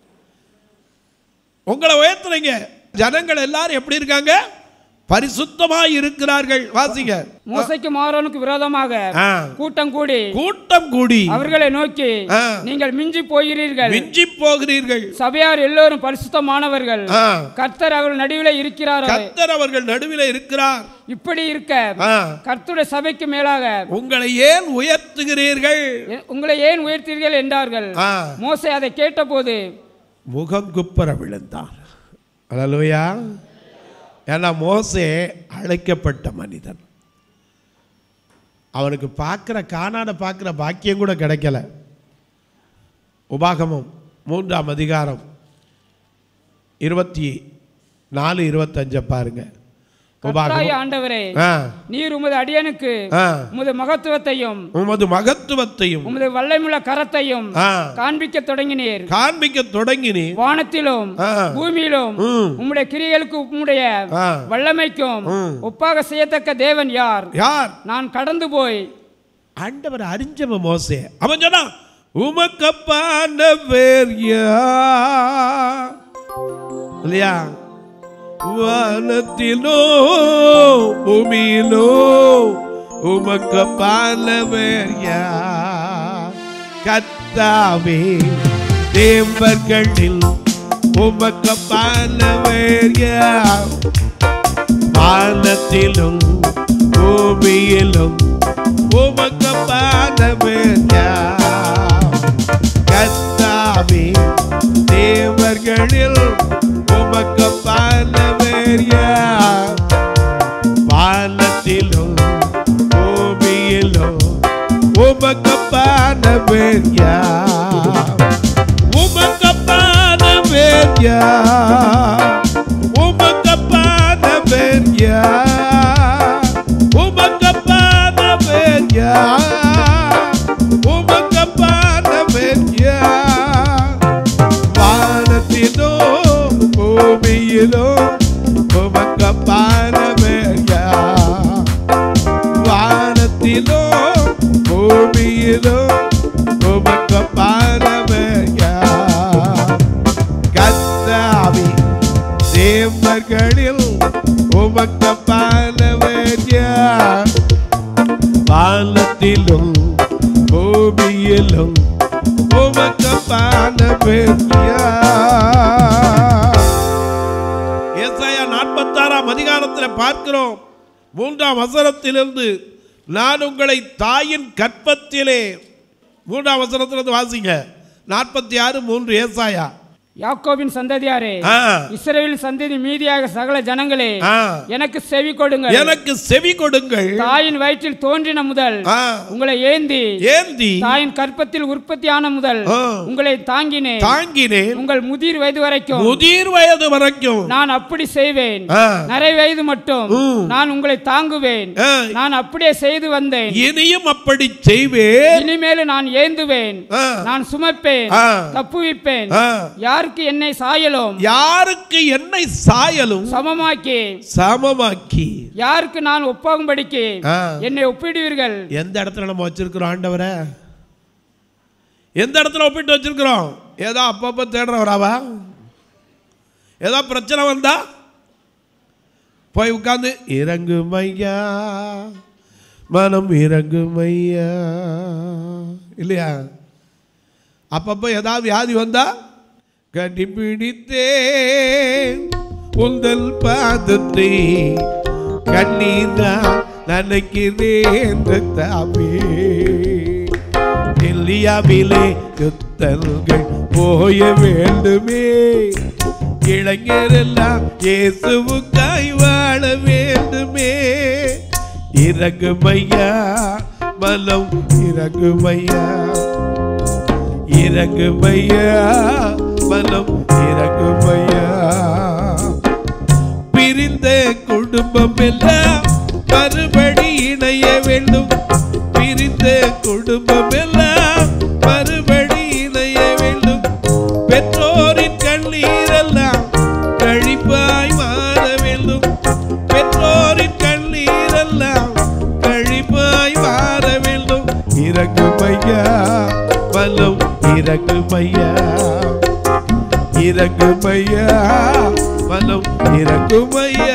உங்களை உயர்த்துறீங்க ஜனங்கள் எல்லாரும் எப்படி இருக்காங்க பரிசுத்தமாய் இருக்கிறார்கள் வாசிங்க மோசைக்கும் ஆரோனுக்கு விரோதமாக ஆ. கூட்டம் கூடி கூட்டம் கூடி அவர்களை நோக்கி ஆ. நீங்கள் மிஞ்சி போகிறீர்கள் மிஞ்சி போகிறீர்கள் சபையார் எல்லோரும் பரிசுத்தமானவர்கள் ஆ. கர்த்தர் அவர்கள் நடுவில் இருக்கிறார் கர்த்தர் அவர்கள் நடுவில் இருக்கிறார் இப்படி இருக்க ஆ. கர்த்தருடைய சபைக்கு மேலாக உங்களை ஏன் உயர்த்துகிறீர்கள் எ- உங்களை ஏன் உயர்த்தீர்கள் என்றார்கள் ஆ. மோசே அதை கேட்டபோது முகம் குப்பர விழுந்தார் அல்லலுயா ஏன்னா மோசே அழைக்கப்பட்ட மனிதன் அவனுக்கு பார்க்குற காணாட பார்க்குற பாக்கியம் கூட கிடைக்கல உபாகமம் மூன்றாம் அதிகாரம் இருபத்தி நாலு இருபத்தஞ்ச பாருங்க கர்த்தாய உபாகமம் ஆண்டவரே ஆ நீர் உமது அடியனுக்கு ஆ உமது மகத்துவத்தையும் உமது மகத்துவத்தையும் உமது வல்லமுள்ள கரத்தையும் ஆ காண்பிக்க தொடங்கினீர் காண்பிக்க தொடங்கினி வானத்திலும் ஆ. பூமியிலும் ம். உம்முடைய கிரியைகளுக்கு உம்முடைய ஆ. வல்லமைக்கும் ம். ஒப்பாக செய்யத்தக்க தேவன் யார் யார் நான் கடந்து போய் ஆண்டவர் அறிஞ்சவ மோசே அவன் சொன்னான் உமக்கப்பான பேர் யார்?" இல்லையா வானத்திலோ பூமியிலோ உமக்கப்பான பேர் யார் கத்தாவே தேவர்களில் உமக்கப்பான பேர் யார் வானத்திலும் பூமியிலும் உமக்கு பாதமையா கத்தாவே தேவர்களில் உமக்கு பாதமையா வானத்திலும் பூமியிலும் உமக்கு பாதமையா உமக்கு பாதமையா உமக்கு பாதமையா உமக்கு பாதமையா உமக்கு பாதமையா வானத்திலோ பூமியிலோ உமக்கு பாதமையா வானத்திலோ பூமியிலோ உமக்கு பாதமையா கத்தாவி தேவர்களில் உமக்கு பாலவர்யா வானத்திலும் பூமியிலும் உமக்கு பாலவர்யா ஏசாயா நாற்பத்தாறாம் அதிகாரத்தில் பார்க்கிறோம் மூன்றாம் வசனத்திலிருந்து நான் உங்களை தாயின் கற்பத்திலே மூன்றாம் வசனத்திலிருந்து வாசிங்க நாற்பத்தி ஆறு மூன்று ஏசாயா யாக்கோபின் சந்ததியாரே ஆ, இஸ்ரவேல் சந்ததி மீதியாக சகல ஜனங்களே ஆ. எனக்கு செவி கொடுங்கள் எனக்கு செவி கொடுங்கள் தாயின் வயிற்றில் தோன்றின முதல் ஆ, உங்களை ஏந்தி ஏந்தி தாயின் கற்பத்தில் உற்பத்தியான முதல் ஆ. உங்களை தாங்கினேன் தாங்கினேன் உங்கள் முதிர் வயது வரைக்கும் முதிர் வயது வரைக்கும் நான் அப்படி செய்வேன் ஆ, நரை வயது மட்டும் ம். நான் உங்களை தாங்குவேன் ஆ, நான் அப்படியே செய்து வந்தேன் இனியும் அப்படி செய்வேன் இனிமேல் நான் ஏந்துவேன் ஆ, நான் சுமப்பேன் ஆ. தப்புவிப்பேன் ஆ. யாருக்கு என்னை சாயலும் யாருக்கு என்னை சாயலும் சமமாக்கி சமமாக்கி யாருக்கு நான் ஒப்பாகும்படிக்கு ஆ. என்னை ஒப்பிடுவீர்கள் எந்த இடத்துல நம்ம வச்சிருக்கிறோம் ஆண்டவரை எந்த இடத்துல ஒப்பிட்டு வச்சிருக்கிறோம் ஏதோ அப்பப்போ தேடுறவராவா ஏதோ பிரச்சனை வந்தா போய் உட்காந்து இறங்கும் ஐயா மனம் இறங்கும் ஐயா இல்லையா அப்பப்போ ஏதாவது வியாதி வந்தா கண்டுபிடித்தேன் உந்தல் பாதத்தை கண்ணீரா நினைக்கிறேன் தாமே டெல்லி இந்தியாவிலே யுத்தங்கள் போய வேண்டுமே இளைஞரெல்லாம் இயேசுவுக்காய் வாழ வேண்டுமே இறங்குமையா மலம் இறங்குமையா இறங்குமையா மனம் இறங்குமையா பிரிந்த குடும்பம் எல்லாம் மறுபடி இணைய வேண்டும் பிரிந்த குடும்பம் எல்லாம் மறுபடி இணைய வேண்டும் பெற்றோரின் கண்ணீரெல்லாம் கழிப்பாய் மாற வேண்டும் பெற்றோரின் கண்ணீரெல்லாம் கழிப்பாய் மாற வேண்டும் இறங்குமையா பலம் இறங்குமையா இறங்குமையா பலம் இறங்குமையா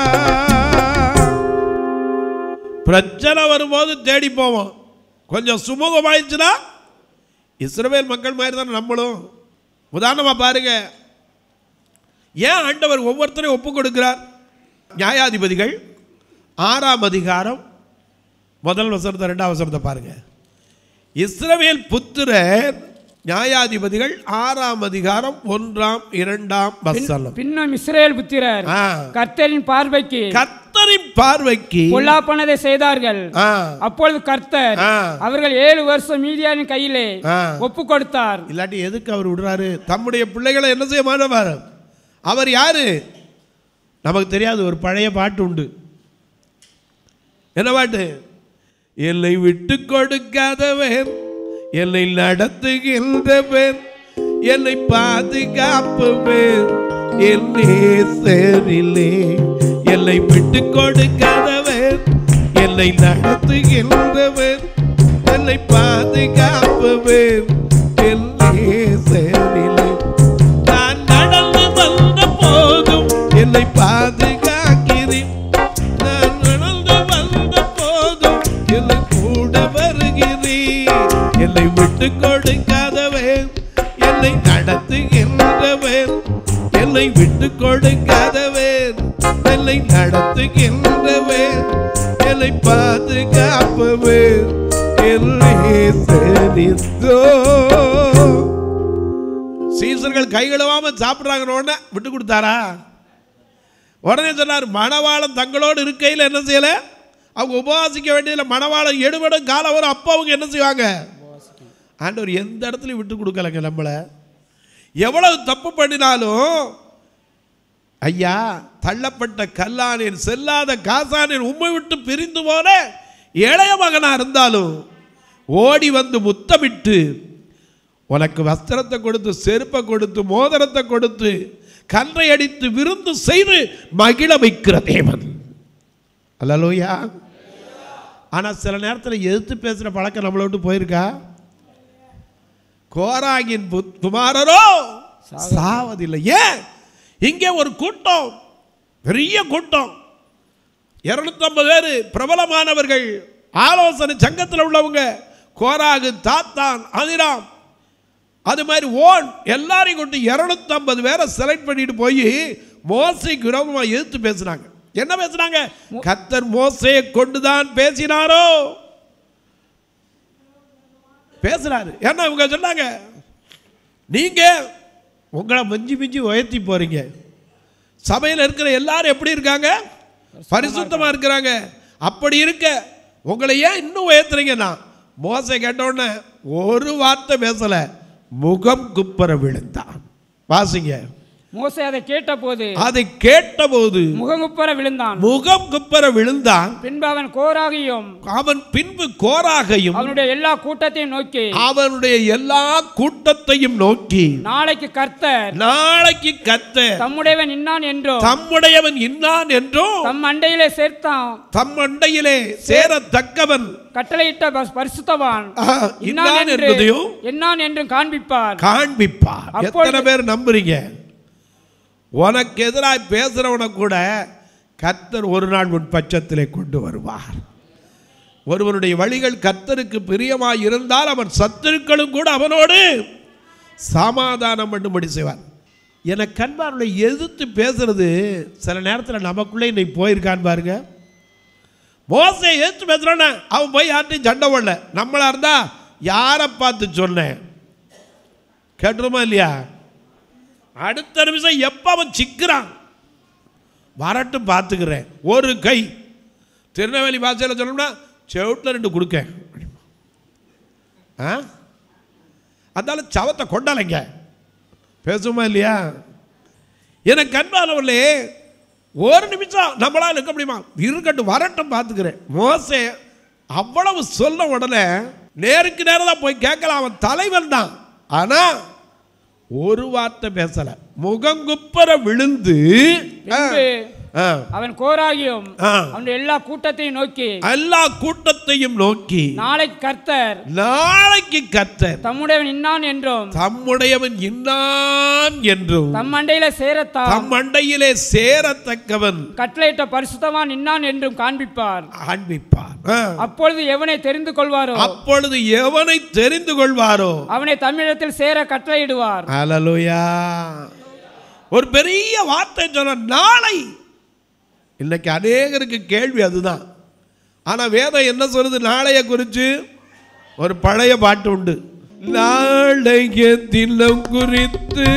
பிரச்சனை வரும்போது தேடி போவோம் கொஞ்சம் சுமூகமாயிடுச்சுன்னா இஸ்ரவேல் மக்கள் மாதிரி தான் நம்மளும் உதாரணமாக பாருங்க ஏன் ஆண்டவர் ஒவ்வொருத்தரையும் ஒப்பு கொடுக்கிறார் நியாயாதிபதிகள் ஆறாம் அதிகாரம் முதல் வசனத்தை ரெண்டாம் வசனத்தை பாருங்க இஸ்ரவேல் புத்திரர் நியாயாதிபதிகள் ஆறாம் அதிகாரம் ஒன்றாம் இரண்டாம் வசனம் பின்னும் இஸ்ரேல் புத்திரர் ஆ. கர்த்தரின் பார்வைக்கு கர்த்தரின் பார்வைக்கு பொல்லாப்பனதை செய்தார்கள் ஆ, அப்பொழுது கர்த்தர் ஆ. அவர்கள் ஏழு வருஷம் மீதியானின் கையிலே ஆ. ஒப்பு கொடுத்தார் இல்லாட்டி எதுக்கு அவர் விடுறாரு தம்முடைய பிள்ளைகளை என்ன செய்ய மாட்டவர் அவர் யாரு நமக்கு தெரியாது ஒரு பழைய பாட்டு உண்டு என்ன பாட்டு என்னை விட்டு கொடுக்காதவன் என்னை நடத்துகின்றவன் என்னை பாதுகாப்பவன் என் நேசரிலே என்னை விட்டு கொடுக்காதவன் என்னை நடத்துகின்றவன் என்னை பாதுகாப்பவன் என் நேசரிலே நான் நடந்து வந்த போதும் என்னை பாதுகாக்கிறேன் நான் நடந்து வந்த போதும் என்னை கூட வருகிறேன் என்னை விட்டு கொடுக்காதவன் என்னை நடத்துகின்றவன் என்னை விட்டு கொடுக்காதவன் என்னை நடத்துகின்றவன் என்னை பாதுகாப்பவன் என்னை சரித்தோ சீசர்கள் கை கழுவாம சாப்பிட்றாங்க உடனே விட்டு கொடுத்தாரா உடனே சொன்னார் மணவாளம் தங்களோடு இருக்கையில் என்ன செய்யல அவங்க உபவாசிக்க வேண்டியதில்லை மணவாளம் எடுபடும் காலம் வரும் அப்போ அவங்க என்ன செய்வாங்க ஆண்டவர் எந்த இடத்துலையும் விட்டு கொடுக்கலங்க நம்மளை எவ்வளவு தப்பு பண்ணினாலும் ஐயா தள்ளப்பட்ட கல்லானேன் செல்லாத காசானேன் உம்மை விட்டு பிரிந்து போன இளைய மகனா இருந்தாலும் ஓடி வந்து முத்தமிட்டு உனக்கு வஸ்திரத்தை கொடுத்து செருப்பை கொடுத்து மோதிரத்தை கொடுத்து கன்றை அடித்து விருந்து செய்து மகிழ வைக்கிற தேவன் அல்லலோயா ஆனால் சில நேரத்தில் எதிர்த்து பேசுகிற பழக்கம் நம்மளை விட்டு போயிருக்கா கோராகின் புத்- குமாரரோ சாவதில்லை ஏன் இங்கே ஒரு கூட்டம் பெரிய கூட்டம் இருநூத்தம்பது பேர் பிரபலமானவர்கள் ஆலோசனை சங்கத்தில் உள்ளவங்க கோராகு தாத்தான் அதிராம் அது மாதிரி ஓன் எல்லாரையும் கொண்டு இரநூத்தம்பது பேரை செலக்ட் பண்ணிட்டு போய் மோசைக்கு விரோதமாக எதிர்த்து பேசுனாங்க என்ன பேசுனாங்க கத்தர் மோசையை கொண்டு தான் பேசினாரோ பேசுறாரு ஏன்னா இவங்க சொன்னாங்க நீங்க உங்களை மிஞ்சி மிஞ்சி உயர்த்தி போறீங்க சபையில் இருக்கிற எல்லாரும் எப்படி இருக்காங்க பரிசுத்தமா இருக்கிறாங்க அப்படி இருக்க உங்களை ஏன் இன்னும் உயர்த்துறீங்கன்னா மோசை கேட்டோடனே ஒரு வார்த்தை பேசல முகம் குப்பர விழுந்தான் வாசிங்க மோசே அதை கேட்டபோது அதை கேட்டபோது முகங்குப்புற விழுந்தான் முகம் குப்பர விழுந்தான் பின்பு அவன் கோராகியும் அவன் பின்பு கோராகையும் அவனுடைய எல்லா கூட்டத்தையும் நோக்கி அவனுடைய எல்லா கூட்டத்தையும் நோக்கி நாளைக்கு கர்த்தர் நாளைக்கு கத்த தம்முடையவன் இன்னான் என்றும் தம்முடையவன் இன்னான் என்றும் தம் அண்டையிலே சேர்த்தான் தம் அண்டையிலே சேரத்தக்கவன் கட்டளையிட்ட பஸ்- பரிசுத்தவான் ஆ, இன்னான் என்று என்பதையும் என்னான் என்றும் காண்பிப்பார் காண்பிப்பார் அப்பொழுது- எத்தனை பேர் நம்புறீங்க உனக்கு எதிராக பேசுறவனை கூட கர்த்தர் ஒரு நாள் உன் பட்சத்திலே கொண்டு வருவார் ஒருவனுடைய வழிகள் கர்த்தருக்கு பிரியமாய் இருந்தால் அவன் சத்துருக்களும் கூட அவனோடு சமாதானம் பண்ணும்படி செய்வார் எனக்கு கண்பார்களை எதிர்த்து பேசுறது சில நேரத்தில் நமக்குள்ளே இன்னைக்கு போயிருக்கான்னு பாருங்க மோசை எதிர்த்து பேசுறானே அவன் போய் யார்ட்டையும் சண்டை போடல நம்மளா இருந்தா யாரை பார்த்து சொன்னேன் கேட்டுருமா இல்லையா அடுத்த நிமிஷம் எப்போ அவன் சிக்கிறான் வரட்டும் பார்த்துக்கிறேன் ஒரு கை திருநெல்வேலி பாஷையில் சொல்லணும்னா செவுட்டில் ரெண்டு கொடுக்க ஆ அதனால சவத்தை கொண்டாலைங்க பேசுமா இல்லையா எனக்கு கண்பானவர்களே ஒரு நிமிஷம் நம்மளால் இருக்க முடியுமா இருக்கட்டும் வரட்டும் பார்த்துக்கிறேன் மோசே அவ்வளவு சொல்ல உடனே நேருக்கு நேரம் தான் போய் கேட்கலாம் அவன் தலைவன் தான் ஆனால் ஒரு வார்த்தை பேசலை முகங்குப்பர விழுந்து ஆ, பின்பு ஆ, அவன் கோராகியும் ஆ. அவனுடைய எல்லா கூட்டத்தையும் நோக்கி எல்லா கூட்டத்தையும் நோக்கி நாளை கர்த்தர் நாளைக்கு கர்த்தர் தம்முடையவன் இன்னான் என்றும் தம்முடையவன் இன்னான் என்றும் தம் மண்டையில சேரத்தாம் தம் மண்டையிலே சேரத்தக்கவன் கட்டளையிட்ட பரிசுத்தவான் இன்னான் என்றும் காண்பிப்பார் காண்பிப்பார் ஆ. அப்பொழுது எவனை தெரிந்து கொள்வாரோ அப்பொழுது எவனை தெரிந்து கொள்வாரோ அவனை தமிழத்தில் சேர கட்டளையிடுவார் ஹalleluya ஒரு பெரிய வார்த்தை சொன்ன நாளை இன்னைக்கு அநேகருக்கு கேள்வி அதுதான் ஆனால் வேதம் என்ன சொல்லுது நாளைய குறித்து ஒரு பழைய பாட்டு உண்டு நாளைய தினம் குறித்து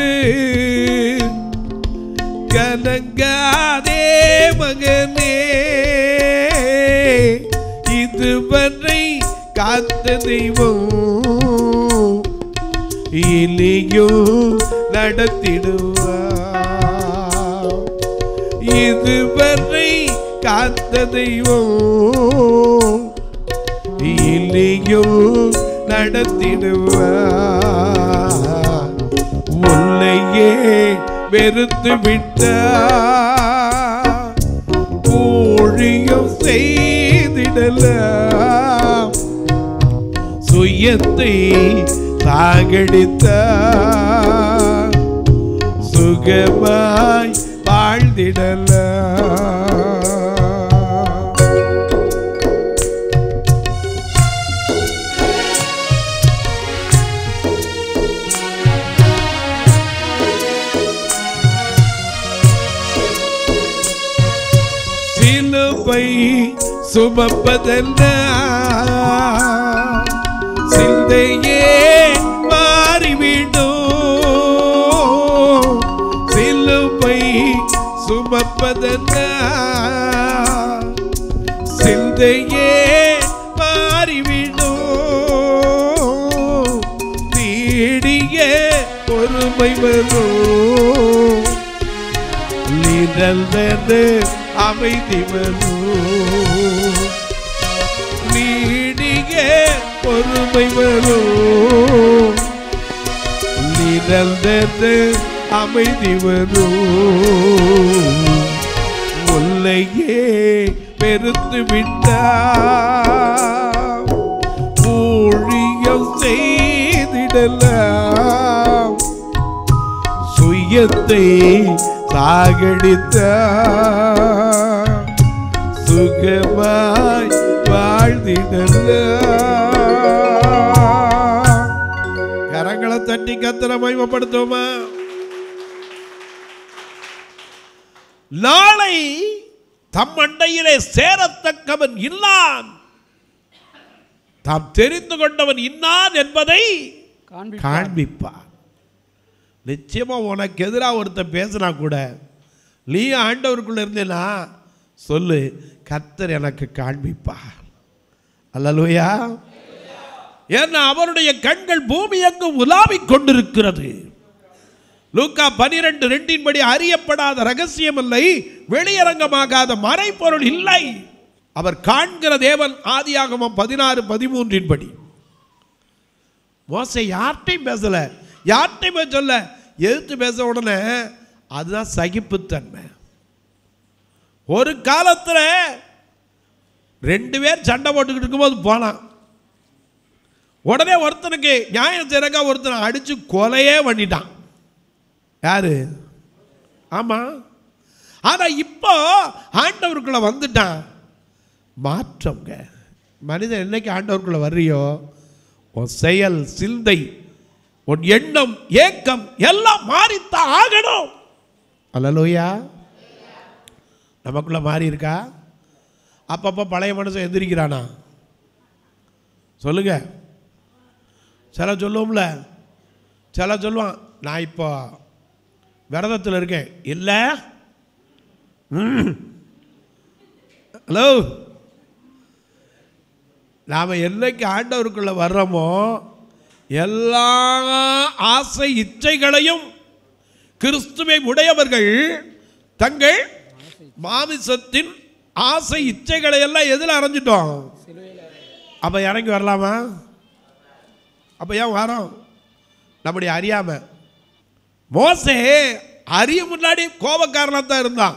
கலங்காதே மகனே இதுவரை காத்த தெய்வம் இனியும் நடத்திடுவார் இதுவரை காத்த தெய்வம் இனியும் நடத்திடுவார் உன்னையே வெறுத்து விட்டார் ஊழியம் செய்திடலாம் சுயத்தை சாகடித்தார் சுகமாய் வாழ்ந்திடலாம் சிலுவை சுமப்பதென்ன சிந்தையே மாறிவிடும் சிலுவை சுமப்பதென்ன சிந்தையே மாறிவிடும் நீடிய பொறுமை வரும் நிரந்தது அமைதி வரும் நீடிய பொறுமை வரும் நிரந்தது அமைதி வரும் முல்லையே பெருத்து விட்டார் ஊழியம் செய்திடலாம் சுயத்தை சாகடித்த சுகமாய் வாழ்ந்திடலாம் கரங்களை தட்டி கத்திர மகிமைப்படுத்துவோமா நாளை தம் அண்டையிலே சேரத்தக்கவன் இல்லான் தாம் தெரிந்து கொண்டவன் இன்னான் என்பதை காண்பிப்பார் காண்பிப்பார் நிச்சயமா உனக்கு எதிராக ஒருத்தன் பேசினா கூட நீ ஆண்டவருக்குள்ள இருந்தேனா சொல்லு கர்த்தர் எனக்கு காண்பிப்பார் அல்லலுயா ஏன்னா அவருடைய கண்கள் பூமி எங்கும் உலாவிக் கொண்டிருக்கிறது லூக்கா பனிரெண்டு ரெண்டின் படி அறியப்படாத ரகசியம் இல்லை வெளியரங்கமாகாத மறைப்பொருள் இல்லை அவர் காண்கிற தேவன் ஆதியாகமம் பதினாறு பதிமூன்றின் படி மோசை யார்கிட்டையும் பேசல யார்கிட்டையும் போய் சொல்ல எதிர்த்து பேச உடனே அதுதான் சகிப்புத்தன்மை ஒரு காலத்தில் ரெண்டு பேர் சண்டை போட்டுக்கிட்டு இருக்கும்போது போனான் உடனே ஒருத்தனுக்கு நியாயம் செய்யறக்கா ஒருத்தனை அடிச்சு கொலையே பண்ணிட்டான் யாரு ஆமாம் ஆனால் இப்போ ஆண்டவருக்குள்ள வந்துட்டான் மாற்றம்ங்க மனிதன் என்னைக்கு ஆண்டவருக்குள்ள வர்றியோ உன் செயல் சிந்தை உன் எண்ணம் ஏக்கம் எல்லாம் மாறித்தான் ஆகணும் அல்லலோயா நமக்குள்ள மாறி இருக்கா அப்பப்போ பழைய மனுஷன் எந்திரிக்கிறானா சொல்லுங்க சில சொல்லுவோம்ல சில சொல்லுவான் நான் இப்போ விரதத்தில் இருக்கேன் இல்லை ஹலோ நாம் என்னைக்கு ஆண்டவருக்குள்ள வர்றோமோ எல்லா ஆசை இச்சைகளையும் கிறிஸ்துவை உடையவர்கள் தங்கள் மாமிசத்தின் ஆசை இச்சைகளை எல்லாம் எதில் அரைஞ்சிட்டோம் அப்போ இறங்கி வரலாமா அப்போ ஏன் வரோம் நம்முடைய அறியாம மோசே அறிய முன்னாடி கோபக்காரனாக தான் இருந்தான்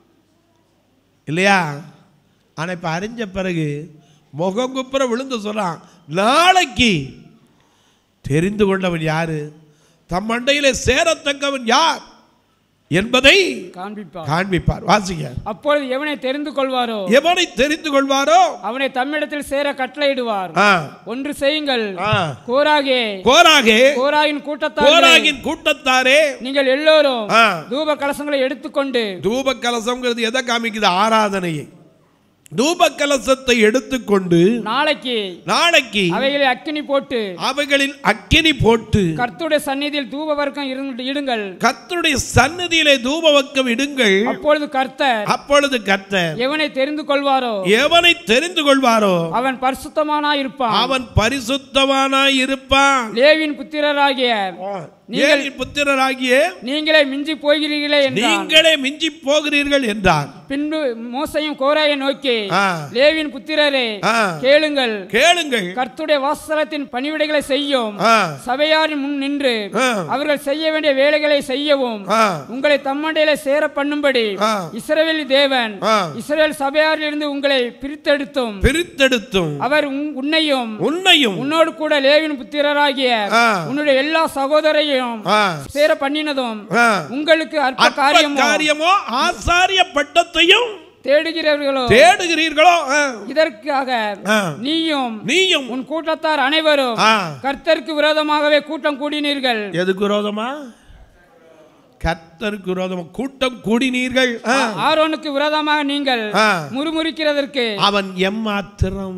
இல்லையா ஆனால் இப்போ அறிஞ்ச பிறகு முகங்குப்புற விழுந்து சொல்றான் நாளைக்கு தெரிந்து கொண்டவன் யாரு தம் மண்டையிலே சேரத்தக்கவன் யார் என்பதை காண்பிப்பார் காண்பிப்பார் வாசிங்க அப்பொழுது எவனை தெரிந்து கொள்வாரோ எவனை தெரிந்து கொள்வாரோ அவனை தம்மிடத்தில் சேர கட்டளையிடுவார் ஆ, ஒன்று செய்யுங்கள் ஆ. கோராகே கோராகே கோராகின் கூட்டத்தார் கோராகின் கூட்டத்தாரே நீங்கள் எல்லோரும் ஆ. தூப கலசங்களை எடுத்துக்கொண்டு தூப கலசம்ங்கிறது எதை காமிக்குது ஆராதனையை தூப கலசத்தை எடுத்துக்கொண்டு நாளைக்கு நாளைக்கு அவைகளை அக்கினி போட்டு அவைகளில் அக்கினி போட்டு கர்த்தருடைய சந்நிதியில் தூப வர்க்கம் இருந்து- இடுங்கள் கர்த்தருடைய சந்நிதியிலே தூபவக்கம் இடுங்கள் அப்பொழுது கர்த்தர் அப்பொழுது கர்த்தர் எவனை தெரிந்து கொள்வாரோ எவனை தெரிந்து கொள்வாரோ அவன் பரிசுத்தமானாய் இருப்பான் அவன் பரிசுத்தவானாய் இருப்பான் லேவின் புத்திரராகிய ஏழி புத்திரராகிய நீங்களே மிஞ்சி போகிறீர்களே என்றான் நீங்களே மிஞ்சி போகிறீர்கள் என்றார் பின்பு மோசையும் கோராயை நோக்கி ஆ. லேவின் புத்திரரே ஆ. கேளுங்கள் கேளுங்கள் கர்த்துடைய வாசலத்தின் பணிவிடைகளை செய்யும் ஆ, சபையாரின் முன் நின்று ஆ. அவர்கள் செய்ய வேண்டிய வேலைகளை செய்யவும் ஆ, உங்களை தம்மண்டையில சேர பண்ணும்படி ஆ. இஸ்ரவேல் தேவன் ஆ. இஸ்ரவேல் சபையாரிலிருந்து உங்களை பிரித்தெடுத்தும் பிரித்தெடுத்தும் அவர் உன்- உன்னையும் உன்னையும் உன்னோடு கூட லேவின் புத்திரராகிய ஆ. உன்னுடைய எல்லா சகோதரையும் ஆ, சேர பண்ணினதும் ஆ. உங்களுக்கு அற்ப அற்ப காரியமோ காரியமோ ஆசாரிய பட்டத்தையும் தேடுகிறவர்களோ தேடுகிறீர்களோ ஆ, இதற்காக ஆ. நீயும் நீயும் உன் கூட்டத்தார் அனைவரும் ஆ. கர்த்தருக்கு விரோதமாகவே கூட்டம் கூடினீர்கள் எதுக்கு விரோதமா கர்த்தருக்கு விரோதமா கூட்டம் கூடினீர்கள் ஆ. ஆரோனுக்கு விரோதமாக நீங்கள் ஆ. முறுமுறுக்கிறதற்கு அவன் எம்மாத்திரம்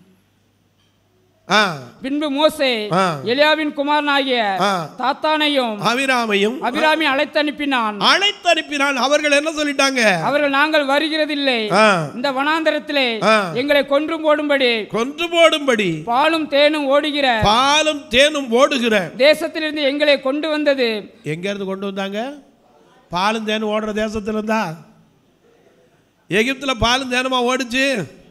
ஆ, பின்பு மோசே ஆ. எலியாவின் குமாரனாகிய ஆ. தாத்தானையும் அபிராமையும் அபிராமி அழைத்து அனுப்பினான் அழைத்து அனுப்பினான் அவர்கள் என்ன சொல்லிட்டாங்க அவர்கள் நாங்கள் வருகிறதில்லை ஆ, இந்த வனாந்தரத்திலே ஆ. எங்களை கொன்று போடும்படி கொன்று போடும்படி பாலும் தேனும் ஓடுகிற பாலும் தேனும் ஓடுகிற தேசத்திலிருந்து எங்களை கொண்டு வந்தது எங்க இருந்து கொண்டு வந்தாங்க பாலும் தேனும் ஓடுற தேசத்துல இருந்தா எகிப்துல பாலும் தேனுமா ஓடுச்சு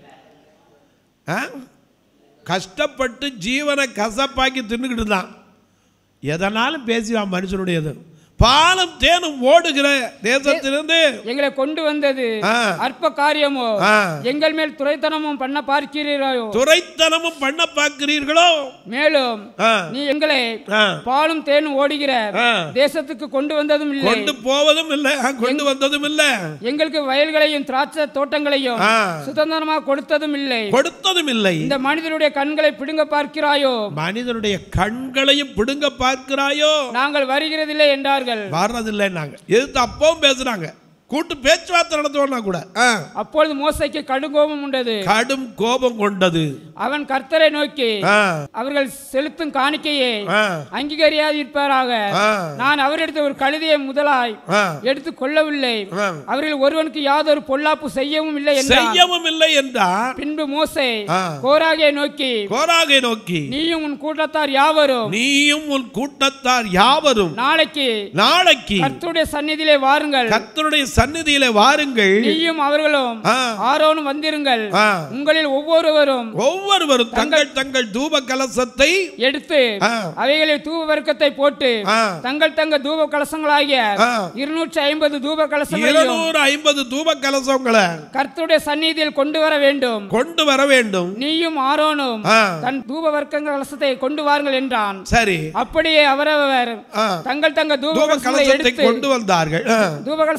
ஆ? கஷ்டப்பட்டு ஜீவனை கசப்பாக்கி தின்னுக்கிட்டு இருந்தான் எதனாலும் பேசுவான் மனுஷனுடையது பாலும் தேனும் ஓடுகிற தேசத்திலிருந்து எங்களை கொண்டு வந்தது ஆ. அற்ப காரியமோ ஆ. எங்கள் மேல் துரைத்தனமும் பண்ண பார்க்கிறீர்களோ துரைத்தனமும் பண்ண பார்க்கிறீர்களோ மேலும் ஆ, நீ எங்களை ஆ. பாலும் தேனும் ஓடுகிற ஆ. தேசத்துக்கு கொண்டு வந்ததும் இல்லை கொண்டு போவதும் இல்லை ஆ, கொண்டு வந்ததும் இல்லை எங்களுக்கு வயல்களையும் திராட்சை தோட்டங்களையும் ஆ. சுதந்திரமாக கொடுத்ததும் இல்லை கொடுத்ததும் இல்லை இந்த மனிதனுடைய கண்களை பிடுங்க பார்க்கிறாயோ மனிதனுடைய கண்களையும் பிடுங்க பார்க்கிறாயோ நாங்கள் வருகிறதில்லை என்றார்கள் வர்றதில்லைன்னாங்க எதிர்த்து அப்பவும் பேசுறாங்க கூட்டு பேச்சுவார்த்தை நடத்துவோம்னா கூட ஆ. அப்பொழுது மோசைக்கு கடுங்கோபம் உண்டது கடும் கோபம் கொண்டது அவன் கர்த்தரை நோக்கி ஆ, அவர்கள் செலுத்தும் காணிக்கையை ஆ, அங்கீகரியாது இருப்பாராக ஆ, நான் அவரிடத்து ஒரு கழுதையை முதலாய் ஆ, எடுத்து கொள்ளவில்லை ஆ. அவர்கள் ஒருவனுக்கு யாதொரு பொல்லாப்பு செய்யவும் இல்லை என்றான் செய்யவும் இல்லை என்றார் பின்பு மோசே ஆ. கோராகியை நோக்கி கோராகை நோக்கி நீயும் உன் கூட்டத்தார் யாவரும் நீயும் உன் கூட்டத்தார் யாவரும் நாளைக்கு நாளைக்கு கர்த்தருடைய சந்நிதியிலே வாருங்கள் கர்த்தருடைய சந்நிதியில வாருங்கள் நீயும் அவர்களும் ஆ, ஆரோனும் வந்திருங்கள் ஆ. உங்களில் ஒவ்வொருவரும் ஒவ்வொருவரும் தங்கள் தங்கள் தூப கலசத்தை எடுத்து ஆ. அவைகளில் தூப வர்க்கத்தை போட்டு ஆ. தங்கள் தங்க தூப கலசங்களாகிய ஆ. இருநூற்றி ஐம்பது தூப கலசங்களையும் இருநூறு ஐம்பது தூப கலசங்களை கர்த்தருடைய சந்நிதியில் கொண்டு வர வேண்டும் கொண்டு வர வேண்டும் நீயும் ஆரோனும் ஆ, தன் தூப வர்க்க கலசத்தை கொண்டு வாருங்கள் என்றான் சரி அப்படியே அவரவர் ஆ, தங்கள் தங்க தூப தூப கலசங்களை கலசத்தை எடுத்து கொண்டு வந்தார்கள் ஆ, தூப கலசங்களை எடுத்து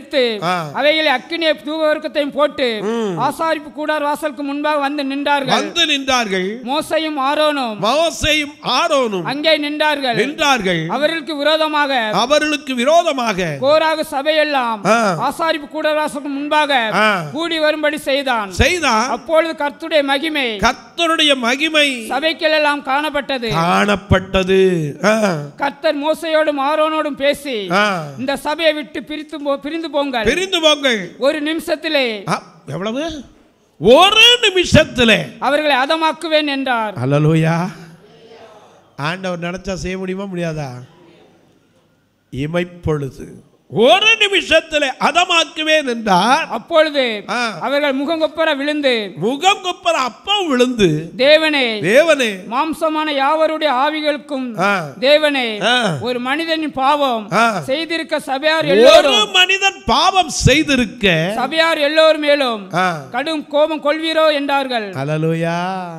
எடுத்து ஆ. அவைகளை அக்கினிய தூபவர்க்கத்தையும் போட்டு ஆசாரிப்பு கூடார் வாசலுக்கு முன்பாக வந்து நின்றார்கள் வந்து நின்றார்கள் மோசையும் ஆரோனும் மோசையும் ஆரோனும் அங்கே நின்றார்கள் நின்றார்கள் அவர்களுக்கு விரோதமாக அவர்களுக்கு விரோதமாக கோராக சபையெல்லாம் ஆ. ஆசாரிப்பு கூடார் வாசலுக்கு முன்பாக ஆ. கூடி வரும்படி செய்தான் செய்தான் அப்பொழுது கர்த்துடைய மகிமை கர்த்தருடைய மகிமை சபைக்கெல்லாம் காணப்பட்டது காணப்பட்டது ஆ, கர்த்தர் மோசையோடும் ஆரோனோடும் பேசி ஆ. இந்த சபையை விட்டு பிரித்து போ- பிரிந்து போங்கள் பிரிந்து போங்கள் ஒரு நிமிஷத்திலே ஆ, எவ்வளவு ஒரு நிமிஷத்திலே அவர்களை அதமாக்குவேன் என்றார் அல்லலூயா ஆண்டவர் நினைச்சா செய்ய முடியுமா முடியாதா இமைப்பொழுது ஒரு நிமிஷத்திலே அதமாக்குவேன் என்றார் அப்பொழுது ஆ. அவர்கள் முகங்கொப்பர விழுந்து முகம் கொப்பர அப்பம் விழுந்து தேவனே தேவனே மாம்சமான யாவருடைய ஆவிகளுக்கும் ஆ. தேவனே ஆ. ஒரு மனிதனின் பாவம் ஆ. செய்திருக்க சபையார் ஒரு எல்லோரும் மனிதன் பாவம் செய்திருக்க சபையார் எல்லோர் மேலும் ஆ. கடும் கோபம் கொள்வீரோ என்றார்கள் அல்லேலூயா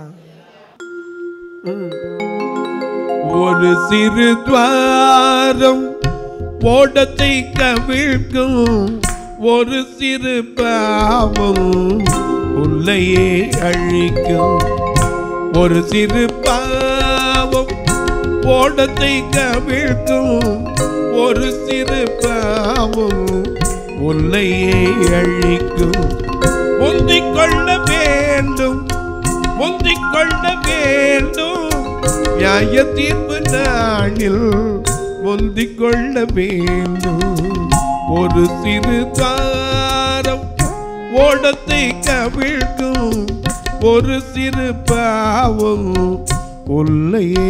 ஒரு சிறு துவாரம் ஓடத்தை கவிழ்க்கும் ஒரு சிறு பாவம் உள்ளையே அழிக்கும் ஒரு சிறு பாவம் ஓடத்தை கவிழ்க்கும் ஒரு சிறு பாவம் உள்ளையே அழிக்கும் முந்திக் கொள்ள வேண்டும் முந்திக் கொள்ள வேண்டும் நியாய தீர்ப்பு நாளில் முந்திக் கொள்ள வேண்டும் ஒரு சிறு தாரம் ஓடத்தை கவிழ்க்கும் ஒரு சிறு பாவம் உள்ளையே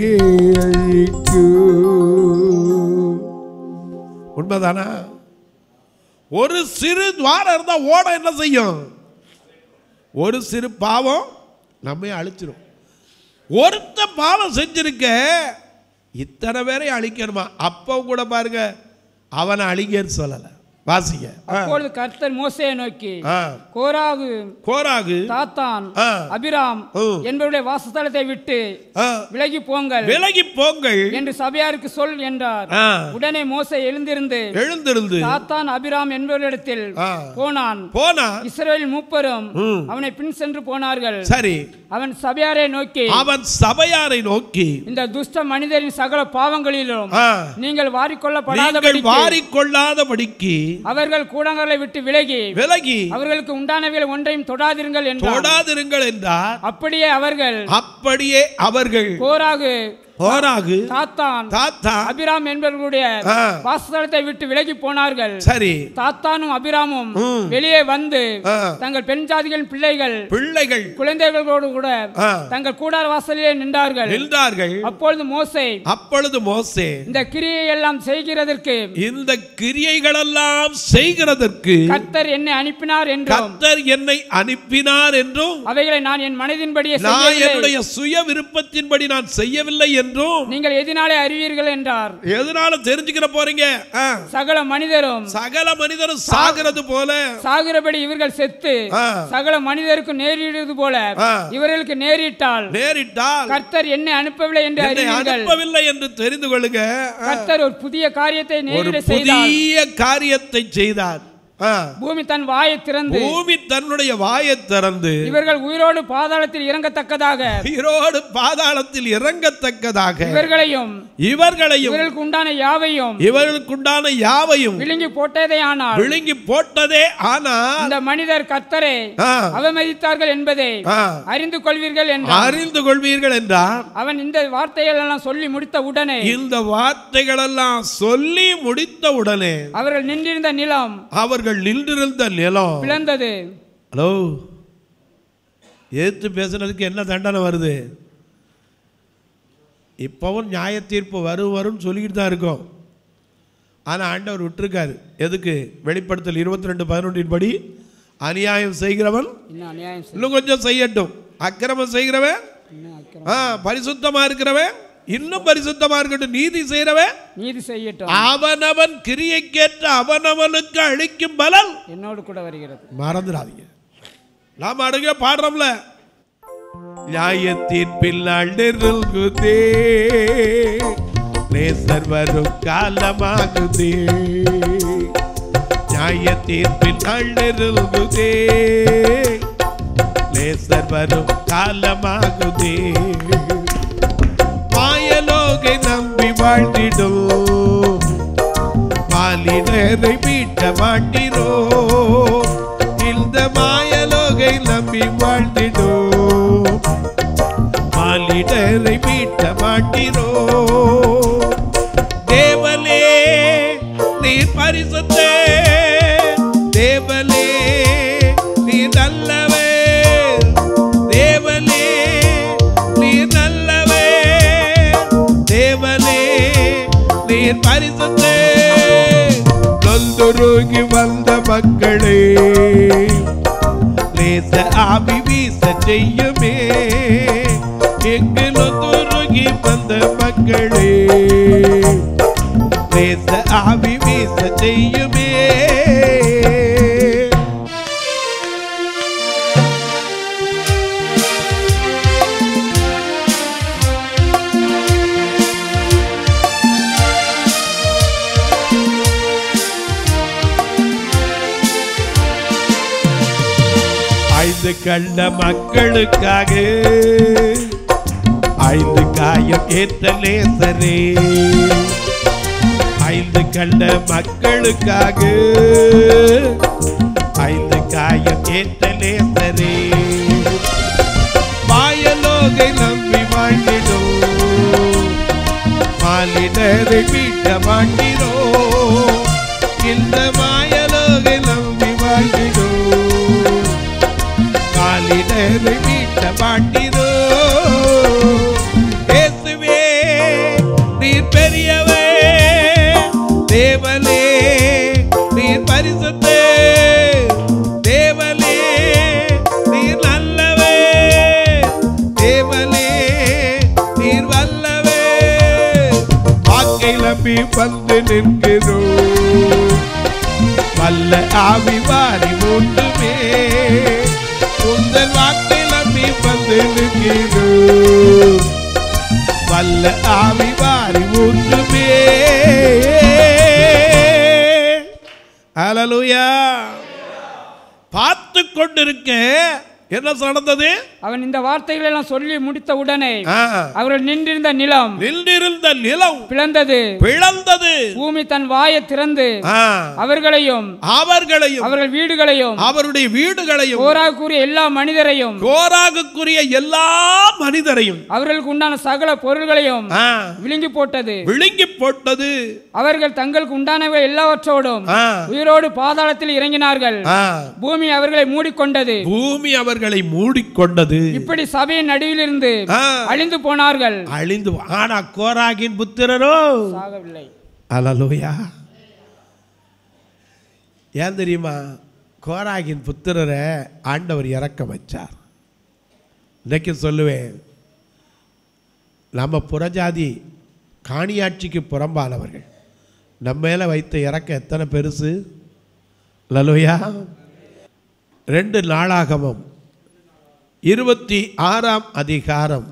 அழிக்கும் உண்மைதானா ஒரு சிறு துவாரம் இருந்தா ஓட என்ன செய்யும் ஒரு சிறு பாவம் நம்மை அழிச்சிடும் ஒருத்த பாவம் செஞ்சிருக்க இத்தனை பேரை அழிக்கணுமா அப்போ கூட பாருங்க அவனை அழிங்கன்னு சொல்லலை வாசிங்க ஆ, அப்பொழுது கர்த்தர் மோசையை நோக்கி ஆ. கோராகு கோராகு தாத்தான் ஆ. அபிராம் ம். என்பவருடைய வாசஸ்தலத்தை விட்டு ஆ, விலகி போங்கள் விலகி போங்கள் என்று சபையாருக்கு சொல் என்றார் ஆ, உடனே மோசே எழுந்திருந்து எழுந்திருந்து தாத்தான் அபிராம் என்பவரிடத்தில் ஆ. போனான் போனா இஸ்ரவேல் மூப்பரும் ம். அவனை பின் சென்று போனார்கள் சரி அவன் சபையாரை நோக்கி அவன் சபையாரை நோக்கி இந்த துஷ்ட மனிதரின் சகல பாவங்களிலும் ஆ, நீங்கள் நீங்கள் வாரிக்கொள்ளப்படாதபடிக்கு வாரிக்கொள்ளாதபடிக்கு அவர்கள் கூடங்களை விட்டு விலகி விலகி அவர்களுக்கு உண்டானவைகள் ஒன்றையும் தொடாதிருங்கள் என்றார் தொடாதிருங்கள் என்றார் அப்படியே அவர்கள் அப்படியே அவர்கள் கோராகு கோராகு தாத்தான் தாத்தா அபிராம் என்பவர்களுடைய ஆ. வாசஸ்தலத்தை விட்டு விலகி போனார்கள் சரி தாத்தானும் அபிராமும் ம். வெளியே வந்து ஆ. தங்கள் பெண் ஜாதிகளின் பிள்ளைகள் பிள்ளைகள் குழந்தைகளோடு கூட ஆ, தங்கள் கூடார வாசலிலே நின்றார்கள் நின்றார்கள் அப்பொழுது மோசே அப்பொழுது மோசே இந்த கிரியை எல்லாம் செய்கிறதற்கு இந்த கிரியைகளெல்லாம் செய்கிறதற்கு கர்த்தர் என்னை அனுப்பினார் என்றும் கர்த்தர் என்னை அனுப்பினார் என்றும் அவைகளை நான் என் மனதின்படியே நான் செய்யவில்லை என்னுடைய சுய விருப்பத்தின்படி நான் செய்யவில்லை என்றும் நீங்கள் எதினாலே அறிவீர்கள் என்றார் எதனால தெரிஞ்சுக்கிற போறீங்க ஆ, சகல மனிதரும் சகல மனிதரும் சாகிறது போல சாகிறபடி இவர்கள் செத்து ஆ. சகல மனிதருக்கு நேரிடுவது போல ஆ. இவர்களுக்கு நேரிட்டால் நேரிட்டால் கர்த்தர் என்னை அனுப்பவில்லை என்று என்னை அறிவீர்கள் அனுப்பவில்லை என்று தெரிந்து கொள்ளுங்க ஆ, கர்த்தர் ஒரு புதிய காரியத்தை ஒரு நேரிட செய்தார் புதிய காரியத்தை செய்தார் ஆ, பூமி தன் வாயை திறந்து பூமி தன்னுடைய வாயை திறந்து இவர்கள் உயிரோடு பாதாளத்தில் இறங்கத்தக்கதாக ஈரோடு பாதாளத்தில் இறங்கத்தக்கதாக இவர்களையும் இவர்களையும் இவர்களுக்கு உண்டான யாவையும் இவர்களுக்குண்டான யாவையும் விழுங்கி போட்டதே ஆனால் விழுங்கி போட்டதே ஆனா இந்த மனிதர் கர்த்தரை ஆ, அவமதித்தார்கள் என்பதை ஆ, அறிந்து கொள்வீர்கள் என்றார் அறிந்து கொள்வீர்கள் என்றார் அவன் இந்த வார்த்தைகள் எல்லாம் சொல்லி முடித்த உடனே இந்த வார்த்தைகளெல்லாம் சொல்லி முடித்த உடனே அவர்கள் நின்றிருந்த நிலம் அவர்கள் நின்றிருந்த நிலம் பிளந்தது ஹலோ ஏத்து பேசுனதுக்கு என்ன தண்டனை வருது இப்போவும் நியாய தீர்ப்பு வரும் வரும்னு சொல்லிக்கிட்டு தான் இருக்கோம் ஆனால் ஆண்டவர் விட்டுருக்காரு எதுக்கு வெளிப்படுத்தல் இருபத்தி ரெண்டு பதினொன்றின் படி அநியாயம் செய்கிறவன் இன்னும் அநியாயம் செய்- இன்னும் கொஞ்சம் செய்யட்டும் அக்கிரமம் செய்கிறவன் இன்னும் அக்கிரமம். ஆ பரிசுத்தமா இருக்கிறவன் இன்னும் பரிசுத்தமா இருக்கட்டும் நீதி செய்கிறவன் நீதி செய்யட்டும் அவனவன் கிரியைக்கேற்ற அவனவனுக்கு அளிக்கும் பலன் என்னோடு கூட வருகிறது மறந்துடாதீங்க நாம அடங்க பாடுறோம்ல நியாயத்தின் பின்னால் நெருங்குதே நேசர் வரும் காலமாகுதே நியாய தீர்ப்பில் நாள் நெருங்குதே லேசர் வரும் காலமாகுதே மாயலோகை நம்பி வாழ்ந்திடும் மாலினரை மீட்ட மாட்டிரோ இந்த மாயலோகை நம்பி வாழ்ந்திடும் மாலினரை மீட்ட மாட்டிரோ தேவலே நீர் பரிசுத்தே தேவலே நீ நல்லவே தேவலே நீ நல்லவே தேவலே நீர் பரிசுத்தே நொந்துருகி வந்த மக்களே லேச ஆவி வீச செய்யுமே எங்கு நொந்துருகி வந்த மக்களே லேச ஆவி வீச செய்யுமே ஐந்து கண்ட மக்களுக்காக ஐந்து காயம் ஏற்ற லேசரே ஐந்து கண்ட மக்களுக்காக ஐந்து காயம் ஏற்ற லேசரே மாயலோகை நம்பி வாழ்ந்திடும் மாலினரை மீட்ட மாட்டினோ இந்த மாயலோகை நம்பி வாழ்ந்திடும் காலினரை மீட்ட மாட்டினோ இயேசுவே நீர் பெரியவே தேவனே நீர் பரிசுத்தே தேவனே நீர் நல்லவே தேவனே நீர் வல்லவே வாக்கை நம்பி வந்து நிற்கிறோம் வல்ல ஆவி வாரி மூன்றுமே உங்கள் வாக்கை நம்பி வந்து நிற்கிறோம் வல்ல ஆவி வாரி மூன்றுமே ஹalleluya பார்த்து கொண்டிருக்க என்ன நடந்தது அவன் இந்த வார்த்தைகளை எல்லாம் சொல்லி முடித்த உடனே ஆ, அவர்கள் நின்றிருந்த நிலம் நின்றிருந்த நிலம் பிளந்தது பிளந்தது பூமி தன் வாயை திறந்து ஆ, அவர்களையும் அவர்களையும் அவர்கள் வீடுகளையும் அவருடைய வீடுகளையும் போராக கூறிய எல்லா மனிதரையும் கோராகுக்குரிய எல்லா மனிதரையும் அவர்களுக்கு உண்டான சகல பொருள்களையும் ஆ, விழுங்கி போட்டது விழுங்கி போட்டது அவர்கள் தங்களுக்கு உண்டானவை எல்லாவற்றோடும் ஆ, உயிரோடு பாதாளத்தில் இறங்கினார்கள் ஆ, பூமி அவர்களை மூடிக்கொண்டது பூமி அவர்களை மூடிக்கொண்டது இப்படி சபையின் நடுவிலிருந்து ஆ, அழிந்து போனார்கள் அழிந்து ஆனா கோராகின் புத்திரரோ சாகவில்லை அலலோயா ஏன் தெரியுமா கோராகின் புத்திரரை ஆண்டவர் இறக்க வச்சார் இன்னைக்கு சொல்லுவேன் நம்ம புறஜாதி காணியாட்சிக்கு புறம்பானவர்கள் நம்ம மேலே வைத்த இறக்க எத்தனை பெருசு லலோயா ரெண்டு நாளாகமம் இருபத்தி ஆறாம் அதிகாரம்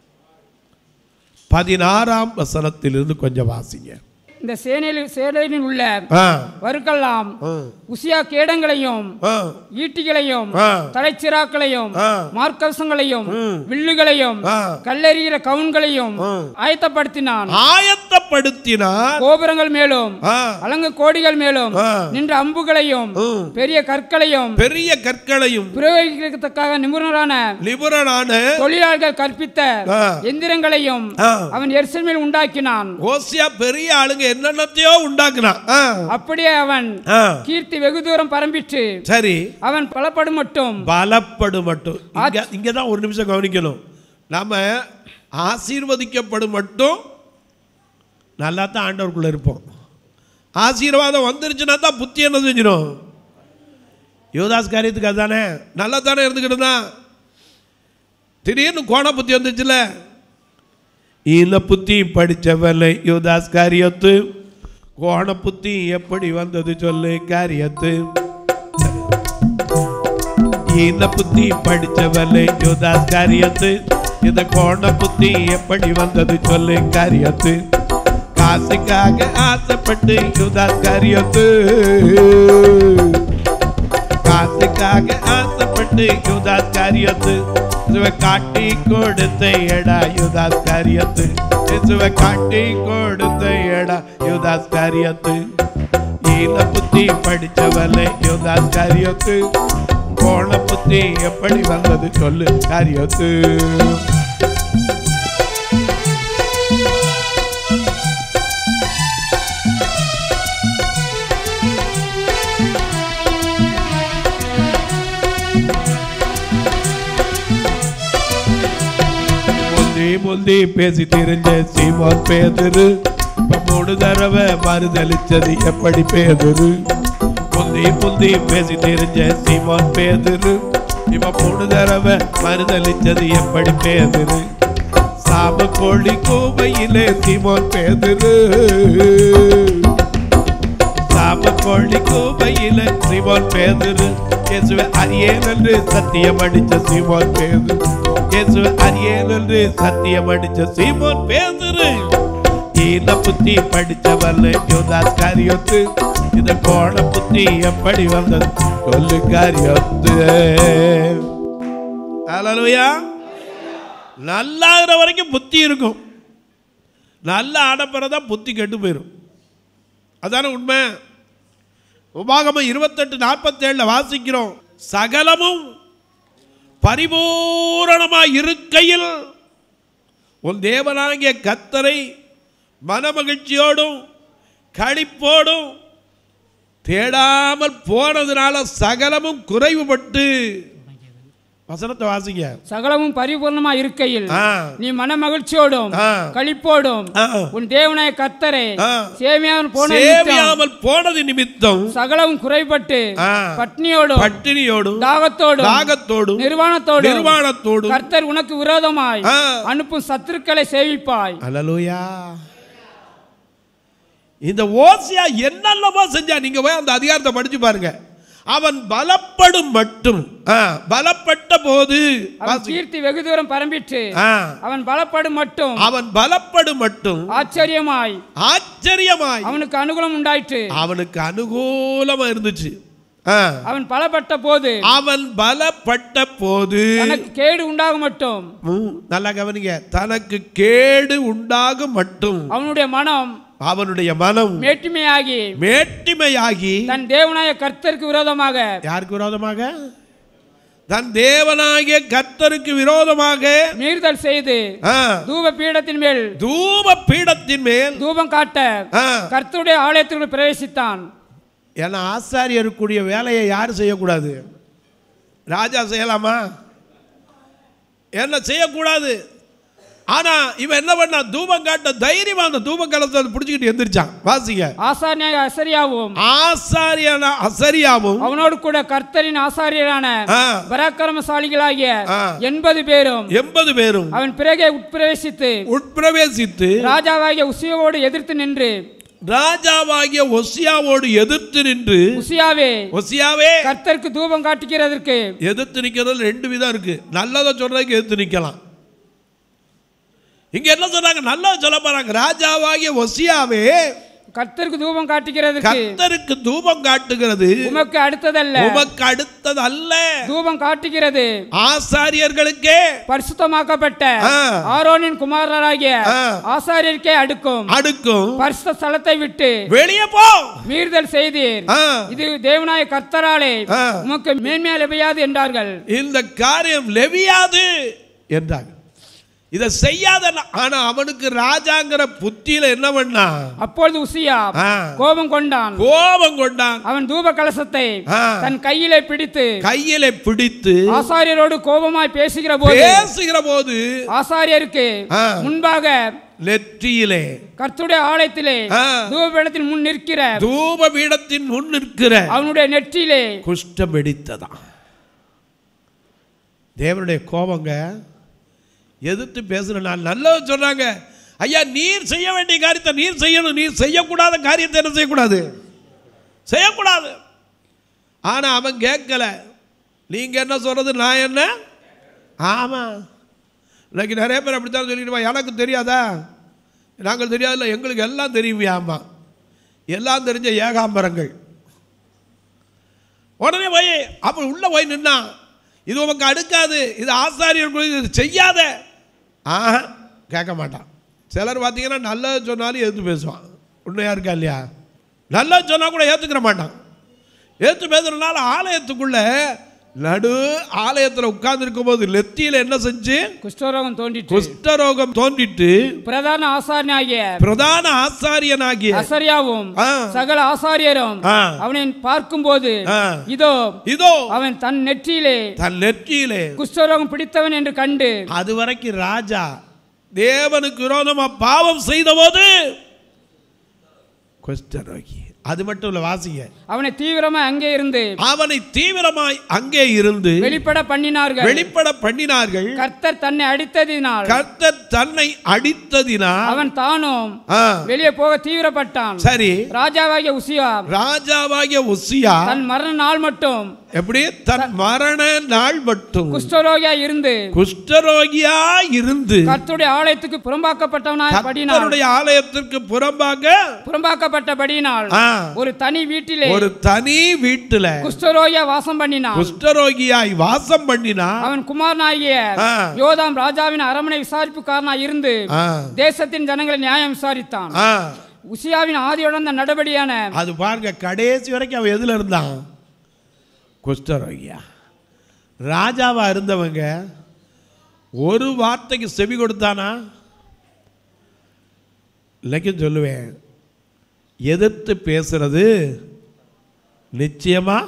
பதினாறாம் வசனத்திலிருந்து கொஞ்சம் வாசிங்க இந்த சேனையில் சேனையில் உள்ள ஆ வருக்கெல்லாம் ஆ, உசியா கேடங்களையும் ஆ, ஈட்டிகளையும் ஆ. தலைச்சிராக்களையும் ஆ. மார்க்கவசங்களையும் வில்லுகளையும் ஆ. கல்லெறிகிற கவுன்களையும் ஆ. ஆயத்தப்படுத்தினான் ஆயத்தப்படுத்தினார் கோபுரங்கள் மேலும் ஆ, அலங்கு கோடிகள் மேலும் ஆ. நின்ற அம்புகளையும் ம். பெரிய கற்களையும் பெரிய கற்களையும் பிரயோகிக்கத்தக்காக நிபுணரான நிபுணனான தொழிலாளர்கள் கற்பித்த ஆ. எந்திரங்களையும் ஆ. அவன் எருசலேமில் உண்டாக்கினான் ஓசியா பெரிய ஆளுங்க என்னென்னத்தையோ உண்டாக்குனான் ஆ, அப்படியே அவன் ஆ, கீர்த்தி வெகு தூரம் பரம்பிற்று சரி அவன் பலப்படும் மட்டும் பலப்படும் மட்டும் இங்க இங்க தான் ஒரு நிமிஷம் கவனிக்கணும் நாம ஆசீர்வதிக்கப்படும் மட்டும் நல்லா தான் ஆண்டவருக்குள்ள இருப்போம் ஆசீர்வாதம் வந்துருச்சுன்னா தான் புத்தி என்ன செஞ்சிடும் யோதாஸ் காரியத்துக்கு அதுதானே நல்லா தானே இருந்துக்கிட்டு தான் திடீர்னு கோண புத்தி வந்துச்சுல இந்த புத்தி படித்தவல்லை யோதாஸ் காரியத்து கோண புத்தி எப்படி வந்தது சொல்லு காரியத்து இந்த புத்தி படித்தவல்லை யோதாஸ் காரியத்து இந்த கோண புத்தி எப்படி வந்தது சொல்லு காரியத்து காசுக்காக ஆசைப்பட்டு யூதாஸ் காரியத்து காசுக்காக ஆசைப்பட்டு யூதாஸ் காரியத்து இசுவை காட்டி கொடுத்த எடா யூதாஸ் காரியத்து இசுவை காட்டி கொடுத்த எடா யூதாஸ் காரியத்து ஈன புத்தி படிச்சவல்ல யூதாஸ் காரியத்து போன புத்தி எப்படி வந்தது சொல்லு காரியத்து முந்தி முந்தி பேசி தெரிஞ்ச சீமான் பேதரு இப்ப மூணு தடவை மறுதளிச்சது எப்படி பேதரு முந்தி முந்தி பேசி தெரிஞ்ச சீமான் பேதரு இப்ப மூணு தடவை மறுதளிச்சது எப்படி பேதரு சாம கோழி கோவையிலே சீமான் பேதரு சாம கோழி கோவையில சீமான் பேதரு இயேசுவை அறியேன் என்று சத்தியம் அடிச்ச சீமான் பேதரு இயேசுவை அறியேன் என்று சத்தியம் அடிச்ச சீமான் பேதரு ஈன புத்தி படிச்சவல்ல யோதாஸ் காரியத்து இது போன புத்தி எப்படி வந்தது சொல்லு காரியத்து ஹalleluya நல்லாகிற வரைக்கும் புத்தி இருக்கும் நல்லா ஆடப்பறதான் புத்தி கெட்டு போயிடும் அதான உண்மை உபாகமம் இருபத்தெட்டு நாற்பத்தேழில் வாசிக்கிறோம் சகலமும் பரிபூரணமாய் இருக்கையில் உன் தேவனாகிய கத்தரை மனமகிழ்ச்சியோடும் களிப்போடும் தேடாமல் போனதுனால சகலமும் குறைவுபட்டு வசனத்தை வாசிங்க சகலமும் பரிபூர்ணமா இருக்கையில் ஆ. நீ மன மகிழ்ச்சியோடும் ஆ. களிப்போடும் ஆ. உன் தேவனாய கத்தரை ஆ. சேமியாமல் போன நிமித்தம் சேவியாமல் போனது நிமித்தம் சகலமும் குறைபட்டு ஆ. பட்னியோடும் பட்டினியோடும் தாகத்தோடும் தாகத்தோடும் நிர்வாணத்தோடும் நிர்வாணத்தோடும் கர்த்தர் உனக்கு விரோதமாய் ஆ. அனுப்பும் சத்துருக்களை சேவிப்பாய் அல்லேலூயா இந்த ஓசியா என்னென்னமோ செஞ்சா நீங்க போய் அந்த அதிகாரத்தை படிச்சு பாருங்க அவன் பலப்படும் மட்டும் ஆ, பலப்பட்ட போது அவன் வாசி. கீர்த்தி வெகு தூரம் பரம்பிற்று ஆ, அவன் பலப்படும் மட்டும் அவன் பலப்படும் மட்டும் ஆச்சரியமாய் ஆச்சரியமாய் அவனுக்கு அனுகூலம் உண்டாயிற்று அவனுக்கு அனுகூலமா இருந்துச்சு ஆ, அவன் பலப்பட்ட போது அவன் பலப்பட்ட போது தனக்கு கேடு உண்டாகும் மட்டும் ம், நல்லா கவனிங்க தனக்கு கேடு உண்டாகும் மட்டும் அவனுடைய மனம் அவனுடைய மனம் மேட்டிமையாகி மேட்டிமையாகி தன் தேவனாய கர்த்தருக்கு விரோதமாக யாருக்கு விரோதமாக தன் தேவனாகிய கர்த்தருக்கு விரோதமாக மீறுதல் செய்து ஆ, தூப பீடத்தின் மேல் தூப பீடத்தின் மேல் தூபம் காட்ட ஆ, கர்த்தருடைய ஆலயத்திற்குள் பிரவேசித்தான் ஏன்னா ஆசாரியருக்குரிய வேலையை யார் செய்யக்கூடாது ராஜா செய்யலாமா என்ன செய்யக்கூடாது ஆனா இவன் என்ன பண்ணா தூபம் காட்ட தைரியமா அந்த தூப கலத்தை பிடிச்சிக்கிட்டு எந்திரிச்சான் வாசிங்க ஆசாரியாக அசரியாவும் ஆசாரியனா அசரியாவும் அவனோடு கூட கர்த்தரின் ஆசாரியரான ஆ, பராக்கிரமசாலிகளாகிய ஆ. எண்பது பேரும் எண்பது பேரும் அவன் பிறகே உட்பிரவேசித்து உட்பிரவேசித்து ராஜாவாகிய உசியோவோடு எதிர்த்து நின்று ராஜாவாகிய ஒசியாவோடு எதிர்த்து நின்று உசியாவே ஒசியாவே கர்த்தருக்கு தூபம் காட்டுகிறதற்கு எதிர்த்து நிக்கிறது ரெண்டு விதம் இருக்கு நல்லதை சொல்றதுக்கு எதிர்த்து நிக்கலாம் இங்க என்ன சொல்றாங்க நல்லதை சொல்ல போறாங்க ராஜாவாகிய ஒசியாவே கர்த்தருக்கு தூபம் காட்டுகிறதற்கு கர்த்தருக்கு தூபம் காட்டுகிறது உமக்கு அடுத்ததல்ல உமக்கு அடுத்தது அல்ல தூபம் காட்டுகிறது ஆசாரியர்களுக்கே பரிசுத்தமாக்கப்பட்ட ஆ. ஆரோனின் குமாரராகிய ஆ. ஆசாரியருக்கே அடுக்கும் அடுக்கும் பரிசுத்த ஸ்தலத்தை விட்டு வெளியே போ மீறுதல் செய்தீர் ஆ. இது தேவனாய கர்த்தராலே ஆ. உமக்கு மேன்மையா லெபையாது என்றார்கள் இந்த காரியம் லெவியாது என்றாங்க இதை செய்யாத ஆனா அவனுக்கு ராஜாங்கிற புத்தியில என்ன பண்ணா அப்பொழுது உசியா ஆ. கோபம் கொண்டான் கோபம் கொண்டான் அவன் தூப கலசத்தை ஆ. தன் கையிலே பிடித்து கையில பிடித்து ஆசாரியரோடு கோபமாய் பேசுகிற போது பேசுகிற போது ஆசாரியருக்கு ஆ. முன்பாக நெற்றியிலே கர்த்தருடைய ஆலயத்திலே ஆ. தூபபீடத்தின் முன் நிற்கிற தூப பீடத்தின் முன் நிற்கிற அவனுடைய நெற்றியிலே குஷ்டம் வெடித்ததாம் தேவனுடைய கோபங்க எதிர்த்து பேசுற நான் நல்லது சொல்றாங்க ஐயா நீர் செய்ய வேண்டிய காரியத்தை நீர் செய்யணும் நீர் செய்யக்கூடாத காரியத்தை என்ன செய்யக்கூடாது செய்யக்கூடாது ஆனா அவன் கேட்கல நீங்க என்ன சொல்றது நான் என்ன ஆமா இன்னைக்கு நிறைய பேர் அப்படித்தான் சொல்லிடுவா எனக்கு தெரியாதா நாங்கள் தெரியாதுல்ல எங்களுக்கு எல்லாம் தெரியுமியாமா எல்லாம் தெரிஞ்ச ஏகாம்பரங்கள் உடனே போய் அப்போ உள்ள போய் நின்னா இது உமக்கு அடுக்காது இது ஆசாரியர் குழு, இது செய்யாத ஆஹா கேட்க மாட்டான் சிலர் பார்த்தீங்கன்னா நல்லது சொன்னாலும் எதிர்த்து பேசுவான் உண்மையா இருக்கா இல்லையா நல்லது சொன்னா கூட ஏற்றுக்கிற மாட்டான் ஏற்று பேசுறதுனால ஆலயத்துக்குள்ள நடு ஆலயத்தில் உட்கார்ந்து போது நெத்தியில என்ன செஞ்சு குஷ்டரோகம் தோன்றிற்று குஷ்டரோகம் தோன்றிட்டு பிரதான ஆசாரியனாகிய பிரதான ஆசாரியனாகிய அசரியாவும் ஆ. சகல ஆசாரியரும் ஆ. அவனை பார்க்கும்போது ஆ. இதோ இதோ அவன் தன் நெற்றியிலே தன் நெற்றியிலே குஷ்டரோகம் பிடித்தவன் என்று கண்டு அது வரைக்கும் ராஜா தேவனுக்கு விரோதமா பாவம் செய்தபோது குஷ்டரோகி அது மட்டும் இல்ல வாசிங்க அவனை தீவிரமா அங்கே இருந்து அவனை தீவிரமாய் அங்கே இருந்து வெளிப்பட பண்ணினார்கள் வெளிப்பட பண்ணினார்கள் கர்த்தர் தன்னை அடித்ததினால் கர்த்தர் தன்னை அடித்ததினால் அவன் தானும் ஆ, வெளியே போக தீவிரப்பட்டான் சரி ராஜாவாகிய உசியா ராஜாவாகிய உசியா தன் மரண நாள் மட்டும் எப்படி தன் மரண நாள் மட்டும் குஷ்டரோகியா இருந்து குஷ்டரோகியா இருந்து கர்த்தருடைய ஆலயத்துக்கு புறம்பாக்கப்பட்டவனாய் படினான் கர்த்தருடைய ஆலயத்திற்கு புறம்பாக புறம்பாக்கப்பட்டபடியினால் ஆ, ஒரு தனி வீட்டிலே ஒரு தனி வீட்டுல குஷ்டரோகியா வாசம் பண்ணினான் குஷ்டரோகியாய் வாசம் பண்ணினா அவன் குமாரனாகிய ஆ. யோதாம் ராஜாவின் அரமனை விசாரிப்புக்காரனாய் இருந்து ஆ, தேசத்தின் ஜனங்களை நியாயம் விசாரித்தான் ஆ, உசியாவின் ஆதியுடன் நடபடியான அது பாருங்க கடைசி வரைக்கும் அவன் எதுல இருந்தான் குஷ்டரோகியா ராஜாவா இருந்தவங்க ஒரு வார்த்தைக்கு செவி கொடுத்தானா இன்னைக்கும் சொல்லுவேன் எதிர்த்து பேசுறது நிச்சயமா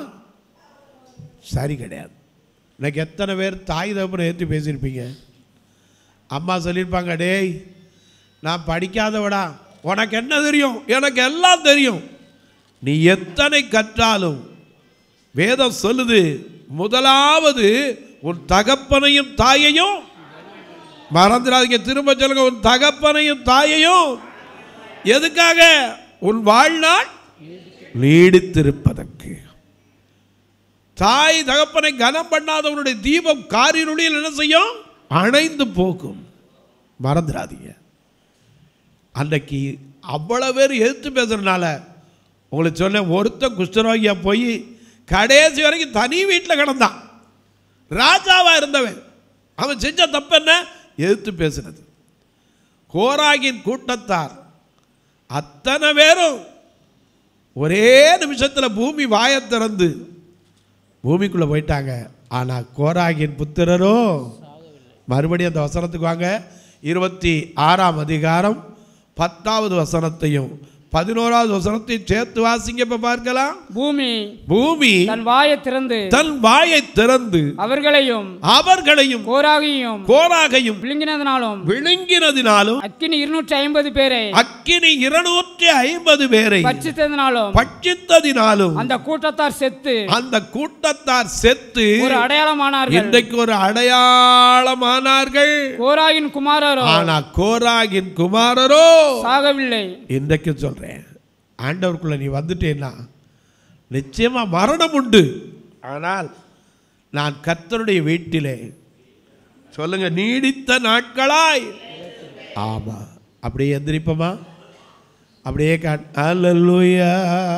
சரி கிடையாது இன்னைக்கு எத்தனை பேர் தாய் தகப்பனை ஏற்றி பேசியிருப்பீங்க அம்மா சொல்லியிருப்பாங்க டேய் நான் படிக்காதவடா உனக்கு என்ன தெரியும் எனக்கு எல்லாம் தெரியும் நீ எத்தனை கற்றாலும் வேதம் சொல்லுது முதலாவது உன் தகப்பனையும் தாயையும் மறந்துடாதீங்க திரும்ப சொல்லுங்க உன் தகப்பனையும் தாயையும் எதுக்காக உன் வாழ்நாள் நீடித்திருப்பதற்கு தாய் தகப்பனை கனம் பண்ணாதவனுடைய தீபம் காரிருளில் என்ன செய்யும் அணைந்து போகும் மறந்துடாதீங்க அன்றைக்கு அவ்வளோ பேர் எதிர்த்து பேசுறதுனால உங்களுக்கு சொன்னேன் ஒருத்தன் குஷ்டரோகியா போய் கடைசி வரைக்கும் தனி வீட்டில் கிடந்தான் ராஜாவா இருந்தவன் அவன் செஞ்ச தப்பு என்ன எதிர்த்து பேசுனது கோராகின் கூட்டத்தார் அத்தனை பேரும் ஒரே நிமிஷத்தில் பூமி வாயத் திறந்து பூமிக்குள்ளே போயிட்டாங்க ஆனால் கோராகின் புத்திரரோ மறுபடியும் அந்த வசனத்துக்கு வாங்க இருபத்தி ஆறாம் அதிகாரம் பத்தாவது வசனத்தையும் பதினோராவது வசனத்தையும் சேர்த்து வாசிங்க இப்ப பார்க்கலாம் பூமி பூமி தன் வாயை திறந்து தன் வாயை திறந்து அவர்களையும் அவர்களையும் கோராகியும் கோராகையும் விழுங்கினதினாலும் விழுங்கினதினாலும் அக்கினி இருநூற்றி ஐம்பது பேரை அக்கினி இருநூற்றி ஐம்பது பேரை பட்சித்ததினாலும் பட்சித்ததினாலும் அந்த கூட்டத்தார் செத்து அந்த கூட்டத்தார் செத்து ஒரு அடையாளமானார்கள் இன்றைக்கு ஒரு அடையாளமானார்கள் கோராகின் குமாரரோ ஆனா கோராகின் குமாரரோ சாகவில்லை இன்றைக்கு சொல்றேன் ஆண்டவருக்குள்ள நீ வந்துட்டேன்னா நிச்சயமா மரணம் உண்டு ஆனால் நான் கர்த்தருடைய வீட்டிலே சொல்லுங்க நீடித்த நாட்களாய் ஆமா அப்படியே எந்திரிப்போமா அப்படியே காட் அல்லேலூயா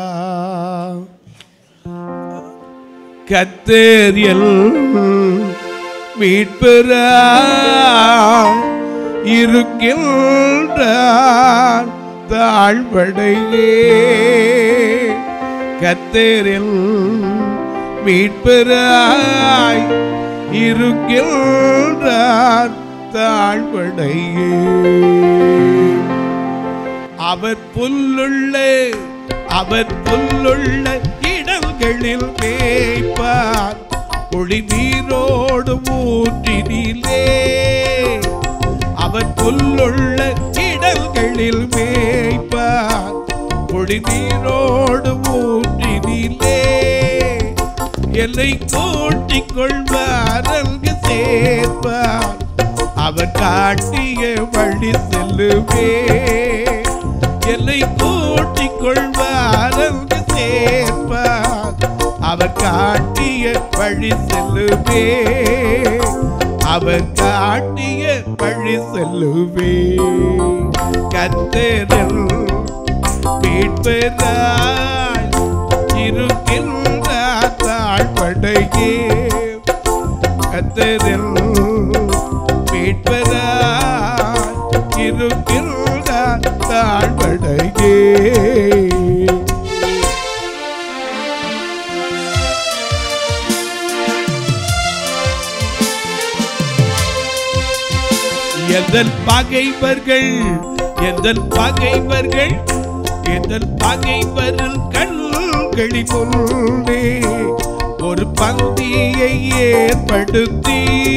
கத்தேரியல் மீட்பெறா இருக்கின்றார் தாழ்வடையே கத்தேரில் மீட்பெறாய் இருக்கின்றார் தாழ்வடையே அவர் புல்லுள்ள அவர் புல்லுள்ள இடங்களில் மேய்ப்பார் ஒளி நீரோடு ஊற்றினிலே அவர் புல்லுள்ள இடங்களில் மேய்ப்பார் ஒளி நீரோடு ஊற்றினிலே என்னை கூட்டிக் கொள்வார் அங்கு சேர்ப்பார் அவர் காட்டிய வழி செல்லுவே என்னை கூட்டிக் கொள்வார் அங்கு சேர்ப்பார் அவர் காட்டிய வழி செல்லுவே அவர் காட்டிய வழி செல்லுவே கத்தரில் மீட்பராய் இருக்கின்ற தாழ்படையே கத்தரில் மீட்பராய் இருக்கின்ற தாழ்படையே எதன் பகைவர்கள் எதன் பகைவர்கள் எதன் பகைவரில் கண்களி முன்னே ஒரு பந்தியை ஏற்படுத்தி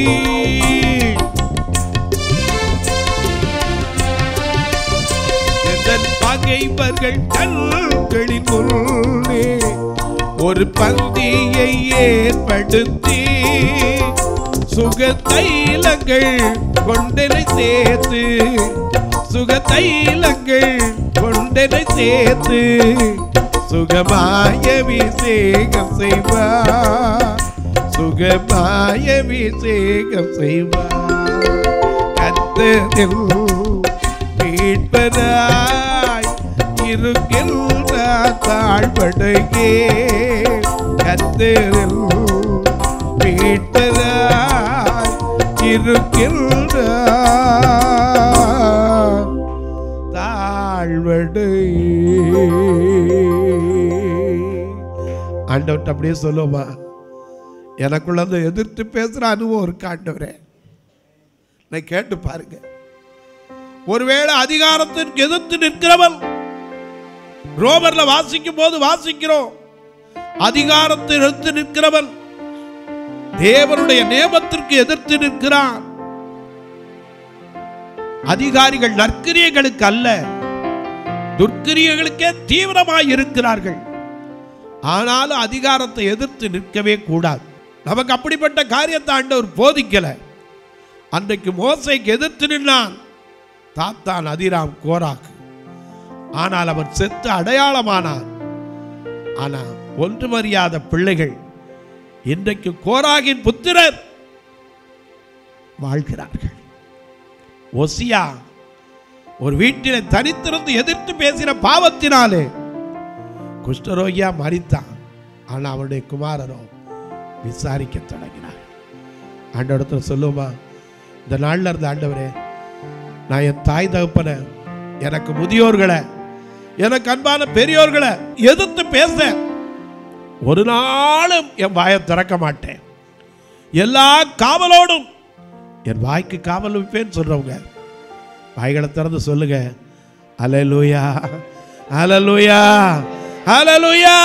எதன் பகைவர்கள் கண்களின் முன்னே ஒரு பந்தியை ஏற்படுத்தி சுக தைலங்கள் கொண்டனை சேர்த்து சுக தைலங்கள் கொண்டனை சேர்த்து சுகமாய விசேகம் செய்வார் சுகமாய விசேகம் செய்வார் கத்தரில் மீட்பராய் இருக்கின்ற தாழ்படையே கத்தரில் மீட்பராய் இருக்கின்ற தாழ்வடையே ஆண்டவர்கிட்ட அப்படியே சொல்லுவோமா எனக்குள்ள அந்த எதிர்த்து பேசுற அனுபவம் இருக்கு ஆண்டவரே நான் கேட்டு பாருங்க ஒருவேளை அதிகாரத்திற்கு எதிர்த்து நிற்கிறவன் ரோமர்ல வாசிக்கும் போது வாசிக்கிறோம் அதிகாரத்தை எதிர்த்து நிற்கிறவன் தேவனுடைய நியமத்திற்கு எதிர்த்து நிற்கிறான் அதிகாரிகள் நற்கிரியைகளுக்கு அல்ல துர்க்கிரியைகளுக்கே தீவிரமாய் இருக்கிறார்கள் ஆனாலும் அதிகாரத்தை எதிர்த்து நிற்கவே கூடாது நமக்கு அப்படிப்பட்ட காரியத்தை ஆண்டவர் போதிக்கல அன்றைக்கு மோசைக்கு எதிர்த்து நின்னான் தாத்தான் அதிராம் கோராக்கு ஆனால் அவன் செத்து அடையாளமானான் ஆனால் ஒன்றுமறியாத பிள்ளைகள் இன்றைக்கு கோராகின் புத்திரர் வாழ்கிறார்கள் ஒசியா ஒரு வீட்டிலே தனித்திருந்து எதிர்த்து பேசின பாவத்தினாலே குஷ்டரோகியா மறித்தான் ஆனால் அவனுடைய குமாரரோ விசாரிக்க தொடங்கினார் ஆண்டவரத்துல சொல்லுமா இந்த நாள்ல இருந்த ஆண்டவரே நான் என் தாய் தகப்பனை எனக்கு முதியோர்களை எனக்கு அன்பான பெரியோர்களை எதிர்த்து பேச ஒரு நாளும் என் வாயை திறக்க மாட்டேன் எல்லா காவலோடும் என் வாய்க்கு காவல் வைப்பேன்னு சொல்றவங்க வாய்களை திறந்து சொல்லுங்க அலலூயா அலலூயா அலலூயா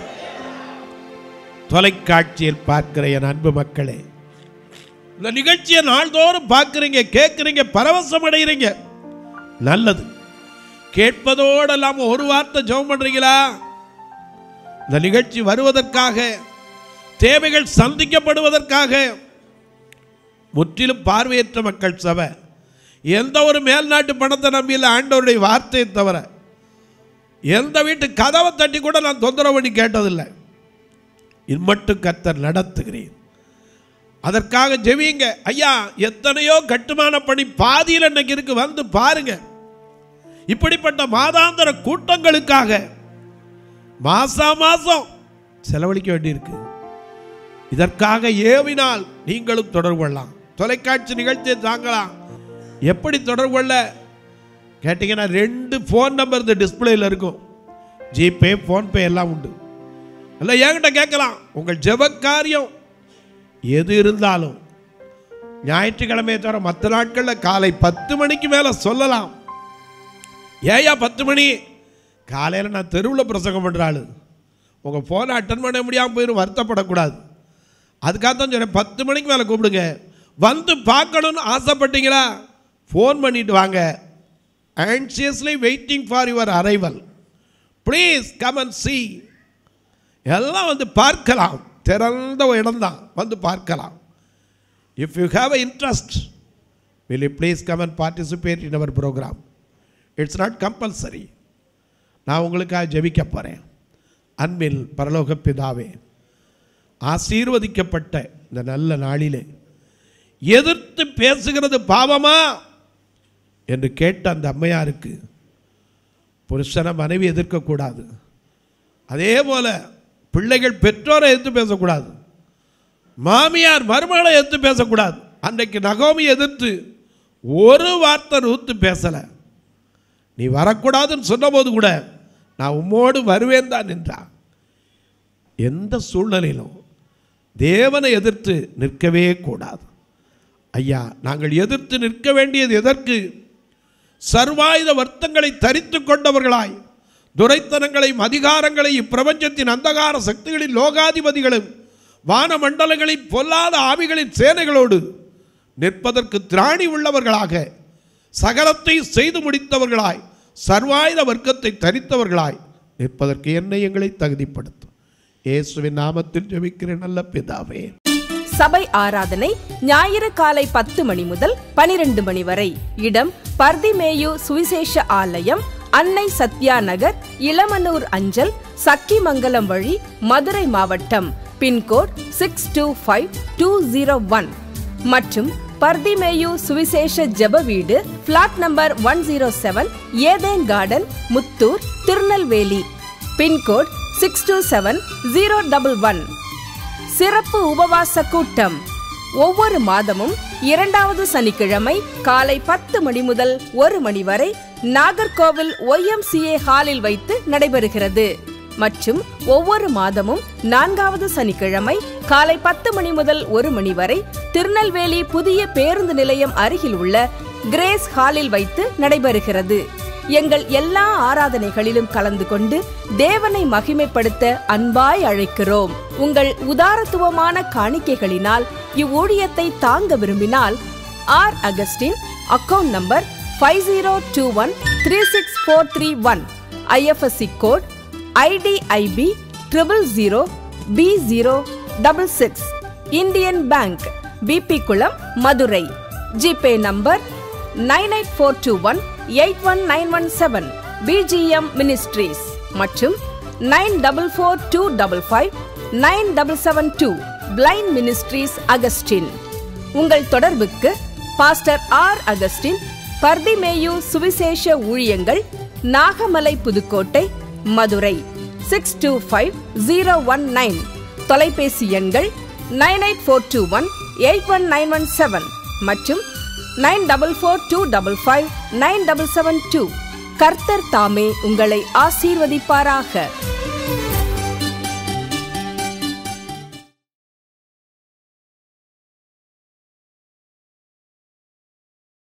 தொலைக்காட்சியில் பார்க்கிற என் அன்பு மக்களே இந்த நிகழ்ச்சியை நாள்தோறும் பார்க்குறீங்க கேட்குறீங்க பரவசம் அடைகிறீங்க நல்லது கேட்பதோடு இல்லாமல் ஒரு வார்த்தை ஜெபம் பண்றீங்களா இந்த நிகழ்ச்சி வருவதற்காக தேவைகள் சந்திக்கப்படுவதற்காக முற்றிலும் பார்வையற்ற மக்கள் சபை எந்த ஒரு மேல்நாட்டு பணத்தை நம்பியில் ஆண்டவருடைய வார்த்தையை தவிர எந்த வீட்டு கதவை தட்டி கூட நான் தொந்தரவு பண்ணி கேட்டதில்லை இம்மட்டும் கர்த்தர் நடத்துகிறேன் அதற்காக ஜெபியுங்க ஐயா எத்தனையோ கட்டுமான பணி பாதியில் இன்னைக்கு இருக்கு வந்து பாருங்க இப்படிப்பட்ட மாதாந்திர கூட்டங்களுக்காக மாசா மாசம் செலவழிக்க வேண்டியிருக்கு இதற்காக ஏவினால் நீங்களும் தொடர்பு கொள்ளலாம் தொலைக்காட்சி நிகழ்ச்சியை தாங்கலாம் எப்படி தொடர்பு கொள்ள கேட்டிங்கன்னா ரெண்டு ஃபோன் நம்பர் இந்த டிஸ்பிளேயில் இருக்கும் ஜிபே ஃபோன்பே எல்லாம் உண்டு அல்ல என்கிட்ட கேட்கலாம் உங்கள் ஜெப காரியம் எது இருந்தாலும் ஞாயிற்றுக்கிழமையை தவிர மற்ற நாட்களில் காலை பத்து மணிக்கு மேலே சொல்லலாம் ஏயா பத்து மணி காலையில் நான் தெருவில் பிரசங்கம் பண்ணுற ஆளு உங்கள் ஃபோனை அட்டன் பண்ண முடியாமல் போயிடும் வருத்தப்படக்கூடாது அதுக்காக தான் சொன்னேன் பத்து மணிக்கு மேலே கூப்பிடுங்க வந்து பார்க்கணும்னு ஆசைப்பட்டீங்களா ஃபோன் பண்ணிட்டு வாங்க anxiously waiting for your arrival please come and see எல்லாம் வந்து பார்க்கலாம் திறந்த ஒரு இடம்தான் வந்து பார்க்கலாம் if you have a interest will you please come and participate in our programme it's not compulsory நான் உங்களுக்காக ஜெபிக்க போகிறேன் அன்பில் பரலோக பிதாவே ஆசீர்வதிக்கப்பட்ட இந்த நல்ல நாளிலே எதிர்த்து பேசுகிறது பாவமா என்று கேட்ட அந்த அம்மையாருக்கு புருஷனை மனைவி எதிர்க்கக்கூடாது அதே போல பிள்ளைகள் பெற்றோரை எதிர்த்து பேசக்கூடாது மாமியார் மருமகளை எதிர்த்து பேசக்கூடாது அன்றைக்கு நகோமி எதிர்த்து ஒரு வார்த்தை ரூத்து பேசலை நீ வரக்கூடாதுன்னு சொன்னபோது கூட நான் உம்மோடு வருவேன் தான் நின்றான் எந்த சூழ்நிலையிலும் தேவனை எதிர்த்து நிற்கவே கூடாது ஐயா நாங்கள் எதிர்த்து நிற்க வேண்டியது எதற்கு சர்வாயுத வர்த்தங்களை தரித்து கொண்டவர்களாய் துரைத்தனங்களையும் அதிகாரங்களையும் இப்பிரபஞ்சத்தின் அந்தகார சக்திகளின் லோகாதிபதிகளும் வானமண்டலங்களின் பொல்லாத ஆவிகளின் சேனைகளோடு நிற்பதற்கு திராணி உள்ளவர்களாக சகலத்தை செய்து முடித்தவர்களாய் சர்வாயுத வர்க்கத்தை தரித்தவர்களாய் நிற்பதற்கு என்னை எங்களை தகுதிப்படுத்தும் இயேசுவின் நாமத்தில் ஜெபிக்கிறேன் நல்ல பிதாவே சபை ஆராதனை ஞாயிறு காலை பத்து மணி முதல் பனிரெண்டு மணி வரை இடம் பர்திமேயு சுவிசேஷ ஆலயம் அன்னை சத்யா நகர் இளமனூர் அஞ்சல் சக்கிமங்கலம் வழி மதுரை மாவட்டம் pin code six two five two zero one மற்றும் பர்திமேயு சுவிசேஷ ஜெப வீடு plot number one zero seven Eden garden Muthur Tirunelveli pin code six two seven zero double one சிறப்பு உபவாச கூட்டம் ஒவ்வொரு மாதமும் இரண்டாவது சனிக்கிழமை காலை பத்து மணி முதல் ஒரு மணி வரை நாகர்கோவில் ஒய்எம்சிஏ ஹாலில் வைத்து நடைபெறுகிறது மற்றும் ஒவ்வொரு மாதமும் நான்காவது சனிக்கிழமை காலை பத்து மணி முதல் ஒரு மணி வரை திருநெல்வேலி புதிய பேருந்து நிலையம் அருகில் உள்ள கிரேஸ் ஹாலில் வைத்து நடைபெறுகிறது எங்கள் எல்லா ஆராதனைகளிலும் கலந்து கொண்டு தேவனை மகிமைப்படுத்த அன்பாய் அழைக்கிறோம் உங்கள் உதாரத்துவமான காணிக்கைகளினால் இவ்வூழியத்தை தாங்க விரும்பினால் R Augustine account number five zero two one three six four three one IFSC code IDIB triple zero B zero double six Indian Bank BB Kulam Madurai GPay number nine eight four two one eight one nine one seven BGM ministries மற்றும் nine double four two double five nine double seven two blind ministries Augustine உங்கள் தொடர்புக்கு pastor R Augustine Bartimaeus சுவிசேஷ ஊழியங்கள் Nagamalai Pudukkottai Madurai six two five zero one nine தொலைபேசி எண்கள் nine eight four two one eight one nine one seven மற்றும் nine double four two double five nine double seven two கர்த்தர் தாமே உங்களை ஆசீர்வதிப்பாராக